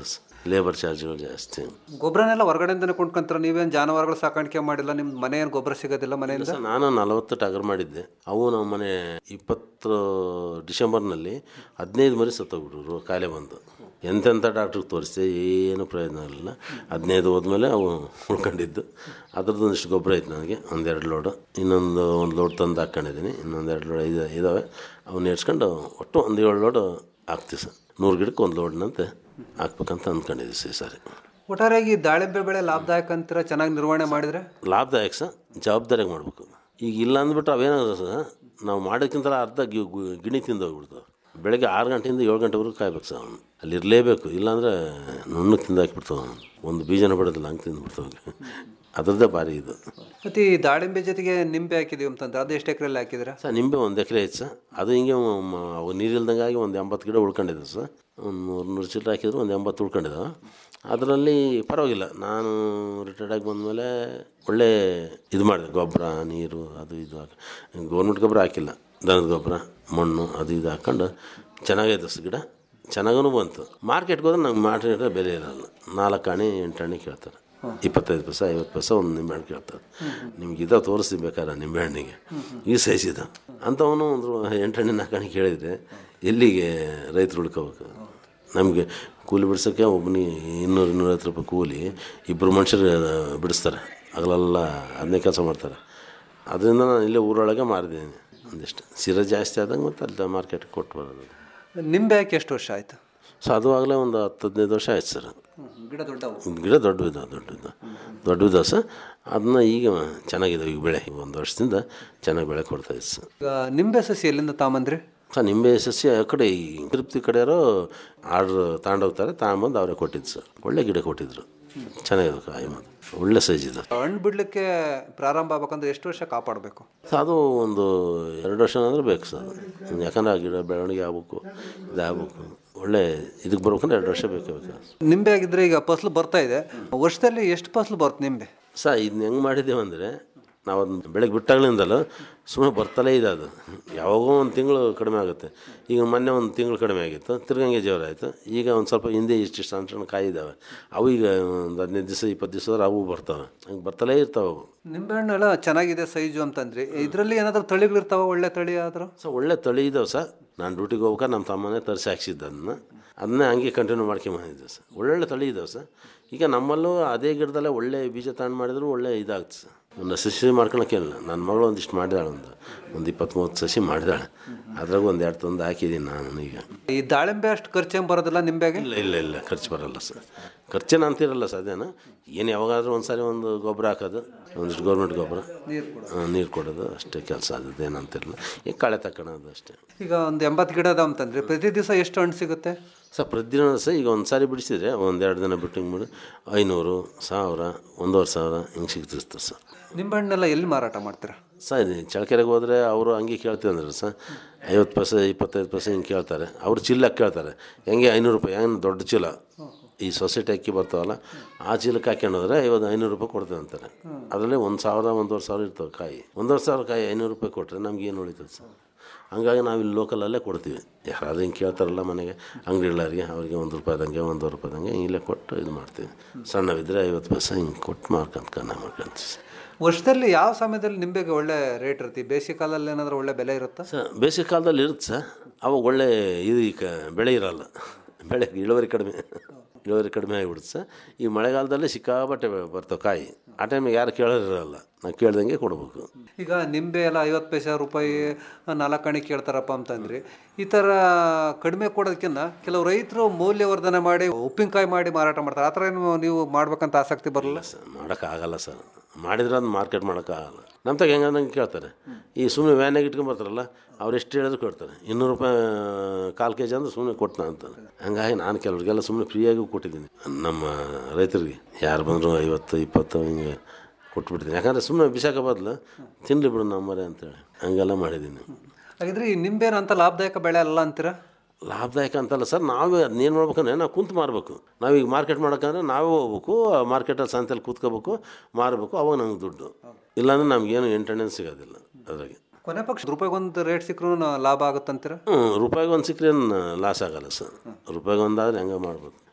ಲೇಬರ್ ಚಾರ್ಜ್ಗಳು ಜಾಸ್ತಿ ಗೊಬ್ಬರನೆಲ್ಲ ಹೊರಗಡೆಯಿಂದನೇ ಕೊಂಡ್ಕೊಂತಾರ ನೀವೇನು ಜಾನುವಾರುಗಳು ಸಾಕಾಣಿಕೆ ಮಾಡಿಲ್ಲ ನಿಮ್ಮ ಮನೆ ಏನು ಗೊಬ್ಬರ ಸಿಗೋದಿಲ್ಲ ಮನೆಯಿಂದ ಸರ್, ನಾನು ನಲವತ್ತು ಟಗರ್ ಮಾಡಿದ್ದೆ ಅವು ನಮ್ಮ ಮನೆ ಇಪ್ಪತ್ತು ಡಿಸೆಂಬರ್ನಲ್ಲಿ ಹದಿನೈದು ಮರಿ ಸತ್ತೋಗ್ಬಿಟ್ರು ಕಾಯಿಲೆ ಬಂದು ಎಂತೆಂಥ ಡಾಕ್ಟ್ರಿಗೆ ತೋರಿಸಿದೆ ಏನು ಪ್ರಯೋಜನ ಇರಲಿಲ್ಲ ಹದಿನೈದು ಹೋದ್ಮೇಲೆ ಅವು ಉಳ್ಕೊಂಡಿದ್ದು ಅದ್ರದ್ದು ಒಂದಿಷ್ಟು ಗೊಬ್ಬರ ಐತೆ ನನಗೆ ಒಂದೆರಡು ಲೋಡು ಇನ್ನೊಂದು ಒಂದು ಲೋಡ್ ತಂದು ಹಾಕ್ಕೊಂಡಿದ್ದೀನಿ ಇನ್ನೊಂದೆರಡು ಲೋಡ್ ಇದೆ ಇದ್ದಾವೆ ಅವನ್ನ ಏರ್ಸ್ಕೊಂಡು ಒಟ್ಟು ಒಂದು ಏಳು ಲೋಡು ಹಾಕ್ತೀವಿ ಸರ್ ನೂರು ಗಿಡಕ್ಕೆ ಒಂದು ಲೋಡ್ನಂತೆ ಹಾಕ್ಬೇಕಂತ ಅಂದ್ಕೊಂಡಿದ್ದೀವಿ ಸರ್ ಈ ಸಾರಿ ಒಟ್ಟಾರೆಯಾಗಿ ಈ ದಾಳಿಂಬೆ ಬೆಳೆ ಲಾಭದಾಯಕ ಅಂತೀರ ಚೆನ್ನಾಗಿ ನಿರ್ವಹಣೆ ಮಾಡಿದ್ರೆ ಲಾಭದಾಯಕ ಸರ್ ಜವಾಬ್ದಾರಿಯಾಗಿ ಮಾಡಬೇಕು ಈಗ ಇಲ್ಲ ಅಂದ್ಬಿಟ್ಟು ಅವೇನಾದ್ರು ಸರ್ ನಾವು ಮಾಡೋಕ್ಕಿಂತ ಅರ್ಧ ಗಿ- ಗು- ಗಿಣಿ ತಿಂದು ಹೋಗ್ಬಿಡ್ತಾವೆ ಬೆಳಗ್ಗೆ ಆರು ಗಂಟೆಯಿಂದ ಏಳು ಗಂಟೆವರೆಗೂ ಕಾಯ್ಬೇಕು ಸರ್ ಅವನು ಅಲ್ಲಿ ಇರಲೇಬೇಕು ಇಲ್ಲಾಂದರೆ ನುಣ್ಣಗೆ ತಿಂದು ಹಾಕಿಬಿಡ್ತಾವೆ ಅವ್ನು. ಒಂದು ಬೀಜನ ಬಿಡೋದಿಲ್ಲ ಹಂಗೆ ತಿಂದುಬಿಡ್ತಾವೆ ಅದರದ್ದೇ ಭಾರಿ ಇದು ಮತ್ತು ಈ ದಾಳಿಂಬೆ ಜೊತೆಗೆ ನಿಂಬೆ ಹಾಕಿದೀವಿ ಅಂತಂದ್ರೆ ಅದು ಎಷ್ಟು ಎಕರೆಯಲ್ಲಿ ಹಾಕಿದ್ರೆ ಸರ್ ನಿಂಬೆ ಒಂದು ಎಕರೆ ಐತೆ ಸರ್ ಅದು ಹಿಂಗೆ ಮ- ಅವು ನೀರಿಲ್ದಂಗೆ ಆಗಿ ಒಂದು ಎಂಬತ್ತು ಗಿಡ ಉಳ್ಕೊಂಡಿದೆ ಸರ್ ಒಂದು ನೂರು ನೂರು ಚಿಲ್ಲರೆ ಹಾಕಿದ್ರು ಒಂದು ಎಂಬತ್ತು ಉಳ್ಕೊಂಡಿದ್ದಾವೆ ಅದರಲ್ಲಿ ಪರವಾಗಿಲ್ಲ ನಾನು ರಿಟೈರ್ಡ್ ಆಗಿ ಬಂದಮೇಲೆ ಒಳ್ಳೆ ಇದು ಮಾಡಿದೆ ಗೊಬ್ಬರ ನೀರು ಅದು ಇದು ಹಾಕಿ ಗೌರ್ಮೆಂಟ್ ಗೊಬ್ಬರ ಹಾಕಿಲ್ಲ ದನದ ಗೊಬ್ಬರ ಮಣ್ಣು ಅದು ಇದು ಹಾಕ್ಕೊಂಡು ಚೆನ್ನಾಗೈತೆ ಸರ್ ಗಿಡ ಚೆನ್ನಾಗೂ ಬಂತು ಮಾರ್ಕೆಟ್ಗೆ ಹೋದ್ರೆ ನಂಗೆ ಮಾರ್ಕೆಟ್ ಬೆಲೆ ಇರಲ್ಲ ನಾಲ್ಕು ಆಣೆ ಎಂಟು ಆಣೆ ಕೇಳ್ತಾರೆ ಇಪ್ಪತ್ತೈದು ಪೈಸೆ ಐವತ್ತು ಪೈಸೆ ಒಂದು ನಿಂಬೆಹಣ್ಣು ಕೇಳ್ತಾರೆ ನಿಮ್ಗೆ ಇದಾವೆ ತೋರಿಸ್ತೀವಿ ಬೇಕಾದ್ರೆ ನಿಂಬೆಹಣ್ಣಿಗೆ ಈ ಸೈಜ್ ಇದೆ ಅಂಥವನು ಒಂದು ಎಂಟಣ್ಣೆ ನಾಲ್ಕು ಆಣೆ ಕೇಳಿದರೆ ಎಲ್ಲಿಗೆ ರೈತರು ಉಳ್ಕೋಬೇಕು ನಮಗೆ ಕೂಲಿ ಬಿಡ್ಸೋಕ್ಕೆ ಒಬ್ಬನಿಗೆ ಇನ್ನೂರು ಇನ್ನೂರೈವತ್ತು ರೂಪಾಯಿ ಕೂಲಿ ಇಬ್ಬರು ಮನುಷ್ಯರು ಬಿಡಿಸ್ತಾರೆ ಹಗಲೆಲ್ಲ ಅದನ್ನೇ ಕೆಲಸ ಮಾಡ್ತಾರೆ ಅದರಿಂದ ನಾನು ಇಲ್ಲೇ ಊರೊಳಗೆ ಮಾರಿದ್ದೀನಿ ಒಂದಿಷ್ಟು ಸಿರ ಜಾಸ್ತಿ ಆದಂಗೆ ಮತ್ತೆ ಅಲ್ಲಿ ಮಾರ್ಕೆಟ್ಗೆ ಕೊಟ್ಟು ಬರೋದು ನಿಂಬೆ ಹಾಕಿ ಎಷ್ಟು ವರ್ಷ ಆಯಿತು ಸೊ ಅದು ಆಗಲೇ ಒಂದು ಹತ್ತು ಹದಿನೈದು ವರ್ಷ ಆಯ್ತು ಸರ್ ಗಿಡ ದೊಡ್ಡವು ಗಿಡ ದೊಡ್ಡವಿದ ದೊಡ್ಡವಿದ ದೊಡ್ಡವಿದ ಸರ್ ಅದನ್ನ ಈಗ ಚೆನ್ನಾಗಿದೆ ಈಗ ಬೆಳೆ ಈಗ ಒಂದು ವರ್ಷದಿಂದ ಚೆನ್ನಾಗಿ ಬೆಳೆ ಕೊಡ್ತಾ ಇದೆ ಸರ್ ಈಗ ನಿಂಬೆ ಸಸಿ ಎಲ್ಲಿಂದ ತಾಂಬಂದ್ರಿ ಸರ್ ನಿಂಬೆ ಸಸ್ಯ ಆ ಕಡೆ ಈ ತಿರುಪ್ತಿ ಕಡೆಯವರು ಆರ್ಡ್ರ್ ತಗೊಂಡೋಗ್ತಾರೆ ತಗೊಂಬಂದು ಅವರೇ ಕೊಟ್ಟಿದ್ದು ಸರ್ ಒಳ್ಳೆ ಗಿಡ ಕೊಟ್ಟಿದ್ರು ಚೆನ್ನಾಗಿದೆ ಕಾಯಿ ಮಾತ್ರ ಒಳ್ಳೆ ಸೈಜ್ ಇದೆ ಹಣ್ಣು ಬಿಡ್ಲಿಕ್ಕೆ ಪ್ರಾರಂಭ ಆಗ್ಬೇಕಂದ್ರೆ ಎಷ್ಟು ವರ್ಷ ಕಾಪಾಡಬೇಕು ಸೊ ಅದು ಒಂದು ಎರಡು ವರ್ಷ ಅಂದ್ರೆ ಬೇಕು ಸರ್ ಯಾಕಂದ್ರೆ ಆ ಗಿಡ ಬೆಳವಣಿಗೆ ಆಗ್ಬೇಕು ಇದಾಗಬೇಕು ಒಳ್ಳೆ ಇದಕ್ಕೆ ಬರ್ಬೇಕಂದ್ರೆ ಎರಡು ವರ್ಷ ಬೇಕೇ ಬೇಕು ನಿಂಬೆ ಆಗಿದ್ರೆ ಈಗ ಫಸಲು ಬರ್ತಾ ಇದೆ ವರ್ಷದಲ್ಲಿ ಎಷ್ಟು ಫಸಲು ಬರುತ್ತೆ ನಿಂಬೆ ಸರ್ ಇದನ್ನ ಹೆಂಗೆ ಮಾಡಿದ್ದೇವೆ ಅಂದರೆ ನಾವು ಅದನ್ನ ಬೆಳಗ್ಗೆ ಬಿಟ್ಟಾಗ್ಲಿಂದಲೂ ಸುಮ್ಮನೆ ಬರ್ತಲೇ ಇದೆ ಅದು ಯಾವಾಗೋ ಒಂದು ತಿಂಗಳು ಕಡಿಮೆ ಆಗುತ್ತೆ ಈಗ ಮೊನ್ನೆ ಒಂದು ತಿಂಗಳು ಕಡಿಮೆ ಆಗಿತ್ತು ತಿರ್ಗಂಗೆ ಜೋರ ಆಯಿತು ಈಗ ಒಂದು ಸ್ವಲ್ಪ ಹಿಂದೆ ಇಷ್ಟಿಷ್ಟು ಸಣ್ಣ ಸಣ್ಣ ಕಾಯಿ ಇದ್ದಾವೆ ಅವು ಈಗ ಒಂದು ಹದಿನೈದು ದಿವಸ ಇಪ್ಪತ್ತು ದಿವಸ ಅವು ಬರ್ತವೆ ಹಂಗೆ ಬರ್ತಲೇ ಇರ್ತಾವೆ ಅವು ನಿಂಬೆಹಣ್ಣು ಎಲ್ಲ ಚೆನ್ನಾಗಿದೆ ಸೈಜು ಅಂತಂದ್ರಿ ಇದರಲ್ಲಿ ಏನಾದರೂ ತಳಿಗಳಿರ್ತಾವ ಒಳ್ಳೆ ತಳಿ ಆದರೂ ಸೊ ಒಳ್ಳೆ ತಳಿ ಇದಾವೆ ಸರ್ ನಾನು ಡ್ಯೂಟಿಗೆ ಹೋಗ್ಬೇಕಾದ್ರೆ ನಮ್ಮ ತಮ್ಮನೇ ತರಿಸಿ ಹಾಕ್ಸಿದ್ದ ಅದನ್ನ ಅದನ್ನೇ ಹಂಗೆ ಕಂಟಿನ್ಯೂ ಮಾಡ್ಕೊಂಬಂದಿದ್ದೆ ಸರ್ ಒಳ್ಳೊಳ್ಳೆ ತಳಿ ಇದಾವೆ ಸರ್ ಈಗ ನಮ್ಮಲ್ಲೂ ಅದೇ ಗಿಡದಲ್ಲೇ ಒಳ್ಳೆ ಬೀಜ ತಗೊಂಡು ಮಾಡಿದ್ರು ಒಳ್ಳೆ ಇದಾಗುತ್ತೆ ಸರ್ ಒಂದು ಸಸಿ ಮಾಡ್ಕೊಳಕ್ಕೇನಿಲ್ಲ ನನ್ನ ಮಗಳು ಒಂದಿಷ್ಟು ಮಾಡಿದಾಳೆ ಒಂದು ಒಂದು ಇಪ್ಪತ್ತು ಮೂವತ್ತು ಸಸಿ ಮಾಡಿದಾಳೆ ಅದ್ರಾಗ ಒಂದು ಎರಡು ತಂದು ಹಾಕಿದ್ದೀನಿ ನಾನು ಈಗ ಈ ದಾಳಿಂಬೆ ಅಷ್ಟು ಖರ್ಚೇನು ಬರೋದಿಲ್ಲ ನಿಂಬೆಗೆ ಇಲ್ಲ ಇಲ್ಲ ಇಲ್ಲ ಖರ್ಚು ಬರಲ್ಲ ಸರ್ ಖರ್ಚೇನು ಅಂತಿರಲ್ಲ ಸದ್ಯನ ಏನು ಯಾವಾಗಾದ್ರೂ ಒಂದು ಸಾರಿ ಒಂದು ಗೊಬ್ಬರ ಹಾಕೋದು ಒಂದಿಷ್ಟು ಗೌರ್ಮೆಂಟ್ ಗೊಬ್ಬರ ನೀರು ಕೊಡೋದು ಅಷ್ಟೇ ಕೆಲಸ ಅದು ಏನಂತಿರಲ್ಲ ಈಗ ಕಳೆ ತಗೊಳೋದು ಅಷ್ಟೇ ಈಗ ಒಂದು ಎಂಬತ್ತು ಗಿಡ ಅದಾವ ಅಂತಂದ್ರೆ ಪ್ರತಿ ದಿವಸ ಎಷ್ಟು ಹಣ್ಣು ಸಿಗುತ್ತೆ ಸರ್ ಪ್ರತಿದಿನ ಸರ್ ಈಗ ಒಂದು ಸಾರಿ ಬಿಡಿಸಿದ್ರೆ ಒಂದೆರಡು ದಿನ ಬಿಟ್ಟು ಹಿಂಗೆ ಮಾಡಿ ಐನೂರು ಸಾವಿರ ಒಂದೂವರೆ ಸಾವಿರ ಹಿಂಗೆ ಸಿಗ್ತಿರ್ತದೆ ಸರ್ ನಿಂಬೆಹಣ್ಣೆಲ್ಲ ಎಲ್ಲಿ ಮಾರಾಟ ಮಾಡ್ತೀರಾ ಸರ್ ಇದು ಚಳ್ಳಕೆರೆಗೆ ಹೋದರೆ ಅವರು ಹಂಗೆ ಕೇಳ್ತೀವಿ ಅಂದ್ರೆ ಸರ್ ಐವತ್ತು ಪೈಸೆ ಇಪ್ಪತ್ತೈದು ಪೈಸೆ ಹಿಂಗೆ ಕೇಳ್ತಾರೆ ಅವ್ರು ಚೀಲಕ್ಕೆ ಕೇಳ್ತಾರೆ ಹೆಂಗೆ ಐನೂರು ರೂಪಾಯಿ ಹೆಂಗೆ ದೊಡ್ಡ ಚೀಲ ಈ ಸೊಸೈಟಿ ಅಕ್ಕಿ ಬರ್ತಾವಲ್ಲ ಆ ಚೀಲಕ್ಕೆ ಹಾಕ್ಕೊಂಡು ಹೋದ್ರೆ ಐವತ್ತು ಐನೂರು ರೂಪಾಯಿ ಕೊಡ್ತೇವೆ ಅಂತಾರೆ ಅದರಲ್ಲಿ ಒಂದು ಸಾವಿರ ಒಂದೂವರೆ ಸಾವಿರ ಇರ್ತವೆ ಕಾಯಿ ಒಂದೂವರೆ ಸಾವಿರ ಕಾಯಿ ಐನೂರು ರೂಪಾಯಿ ಕೊಟ್ಟರೆ ನಮ್ಗೆ ಏನು ಉಳಿತದೆ ಸರ್ ಹಂಗಾಗಿ ನಾವು ಇಲ್ಲಿ ಲೋಕಲಲ್ಲೇ ಕೊಡ್ತೀವಿ ಯಾರಾದ್ರೂ ಹಿಂಗೆ ಕೇಳ್ತಾರಲ್ಲ ಮನೆಗೆ ಅಂಗಡಿಗಳರಿಗೆ ಅವರಿಗೆ ಒಂದು ರೂಪಾಯಿದಂಗೆ ಒಂದೂವರೆ ರೂಪಾಯಿದಂಗೆ ಇಲ್ಲೇ ಕೊಟ್ಟು ಇದು ಮಾಡ್ತೀವಿ ಸಣ್ಣವಿದ್ದರೆ ಐವತ್ತು ಪೈಸೆ ಹಿಂಗೆ ಕೊಟ್ಟು ಮಾರ್ಕೊಂತ ಕನ್ನ ಮಾಡ್ಕೊಂತೀವಿ ಸರ್ ವರ್ಷದಲ್ಲಿ ಯಾವ ಸಮಯದಲ್ಲಿ ನಿಂಬೆಗೆ ಒಳ್ಳೆ ರೇಟ್ ಇರುತ್ತೆ ಈ ಬೇಸಿಗೆ ಕಾಲದಲ್ಲಿ ಏನಾದರೂ ಒಳ್ಳೆ ಬೆಲೆ ಇರುತ್ತಾ ಸರ್ ಬೇಸಿಗೆ ಕಾಲದಲ್ಲಿ ಇರುತ್ತೆ ಸರ್ ಅವಾಗ ಒಳ್ಳೆ ಇದು ಈ ಕ ಬೆಳೆ ಇರಲ್ಲ ಬೆಳೆ ಇಳುವರಿ ಕಡಿಮೆ ಇಳುವರಿ ಕಡಿಮೆ ಆಗಿಬಿಡುತ್ತೆ ಸರ್ ಈ ಮಳೆಗಾಲದಲ್ಲಿ ಸಿಕ್ಕಾಪಟ್ಟೆ ಬರ್ತವೆ ಕಾಯಿ ಆ ಟೈಮಿಗೆ ಯಾರು ಕೇಳೋರಿರಲ್ಲ ನಾವು ಕೇಳ್ದಂಗೆ ಕೊಡ್ಬೇಕು ಈಗ ನಿಂಬೆ ಎಲ್ಲ ಐವತ್ತು ಪೈಸೆ ರೂಪಾಯಿ ನಾಲ್ಕು ಹಣಿ ಕೇಳ್ತಾರಪ್ಪ ಅಂತಂದ್ರಿ ಈ ಥರ ಕಡಿಮೆ ಕೊಡೋದಕ್ಕಿಂತ ಕೆಲವು ರೈತರು ಮೌಲ್ಯವರ್ಧನೆ ಮಾಡಿ ಉಪ್ಪಿನಕಾಯಿ ಮಾಡಿ ಮಾರಾಟ ಮಾಡ್ತಾರೆ ಆ ಥರ ಏನು ನೀವು ಮಾಡ್ಬೇಕಂತ ಆಸಕ್ತಿ ಬರಲ್ಲ ಮಾಡೋಕ್ಕಾಗಲ್ಲ ಸರ್ ಮಾಡಿದ್ರೆ ಅದು ಮಾರ್ಕೆಟ್ ಮಾಡೋಕ್ಕಾಗಲ್ಲ ನಮ್ಮ ತಗ ಹೆಂಗಂದಂಗೆ ಕೇಳ್ತಾರೆ ಈ ಸುಮ್ಮನೆ ವ್ಯಾನಾಗ ಇಟ್ಕೊಂಬರ್ತಾರಲ್ಲ ಅವ್ರು ಎಷ್ಟು ಹೇಳಿದ್ರು ಕೊಡ್ತಾರೆ ಇನ್ನೂರು ರೂಪಾಯಿ ಕಾಲು ಕೆ ಜಿ ಅಂದ್ರೆ ಸುಮ್ಮನೆ ಕೊಡ್ತಾನೆ ಅಂತಾರೆ ಹಂಗಾಗಿ ನಾನು ಕೆಲವ್ರಿಗೆಲ್ಲ ಸುಮ್ಮನೆ ಫ್ರೀಯಾಗಿ ಕೊಟ್ಟಿದ್ದೀನಿ ನಮ್ಮ ರೈತರಿಗೆ ಯಾರು ಬಂದರು ಐವತ್ತು ಇಪ್ಪತ್ತು ಹಿಂಗೆ ಕೊಟ್ಬಿಟ್ಟಿದ್ದೀನಿ ಯಾಕಂದರೆ ಸುಮ್ಮನೆ ಬಿಸಾಕ ಬದಲು ತಿನ್ನಲಿ ಬಿಡು ನಮ್ಮರೆ ಅಂತೇಳಿ ಹಂಗೆಲ್ಲ ಮಾಡಿದ್ದೀನಿ ಹಾಗಿದ್ರೆ ಈ ನಿಂಬೆನ ಅಂತ ಲಾಭದಾಯಕ ಬೆಳೆ ಅಲ್ಲ ಅಂತೀರಾ ಲಾಭದಾಯಕ ಅಂತಲ್ಲ ಸರ್ ನಾವೇ ಅದನ್ನೇನು ಮಾಡ್ಬೇಕಂದ್ರೆ ನಾವು ಕುಂತು ಮಾರಬೇಕು ನಾವೀಗ ಮಾರ್ಕೆಟ್ ಮಾಡೋಕ್ಕಂದ್ರೆ ನಾವೇ ಹೋಗ್ಬೇಕು ಮಾರ್ಕೆಟಲ್ಲಿ ಸಂತೆಯಲ್ಲಿ ಕೂತ್ಕೋಬೇಕು ಮಾರಬೇಕು ಅವಾಗ ನಮ್ಗೆ ದುಡ್ಡು ಇಲ್ಲಾಂದ್ರೆ ನಮಗೇನು ಎಂಟನೇ ಸಿಗೋದಿಲ್ಲ ಅದ್ರಾಗೆ ಕೊನೆ ಪಕ್ಷ ರೂಪಾಯಿಗೊಂದು ರೇಟ್ ಸಿಕ್ಕರೂ ಲಾಭ ಆಗುತ್ತಂತೀರಾ ಹ್ಞೂ ರೂಪಾಯಿಗೆ ಒಂದು ಸಿಕ್ಕರೆ ಲಾಸ್ ಆಗಲ್ಲ ಸರ್ ರೂಪಾಯಿಗೆ ಒಂದಾದ್ರೆ ಹೆಂಗೆ ಮಾಡ್ಬೋದು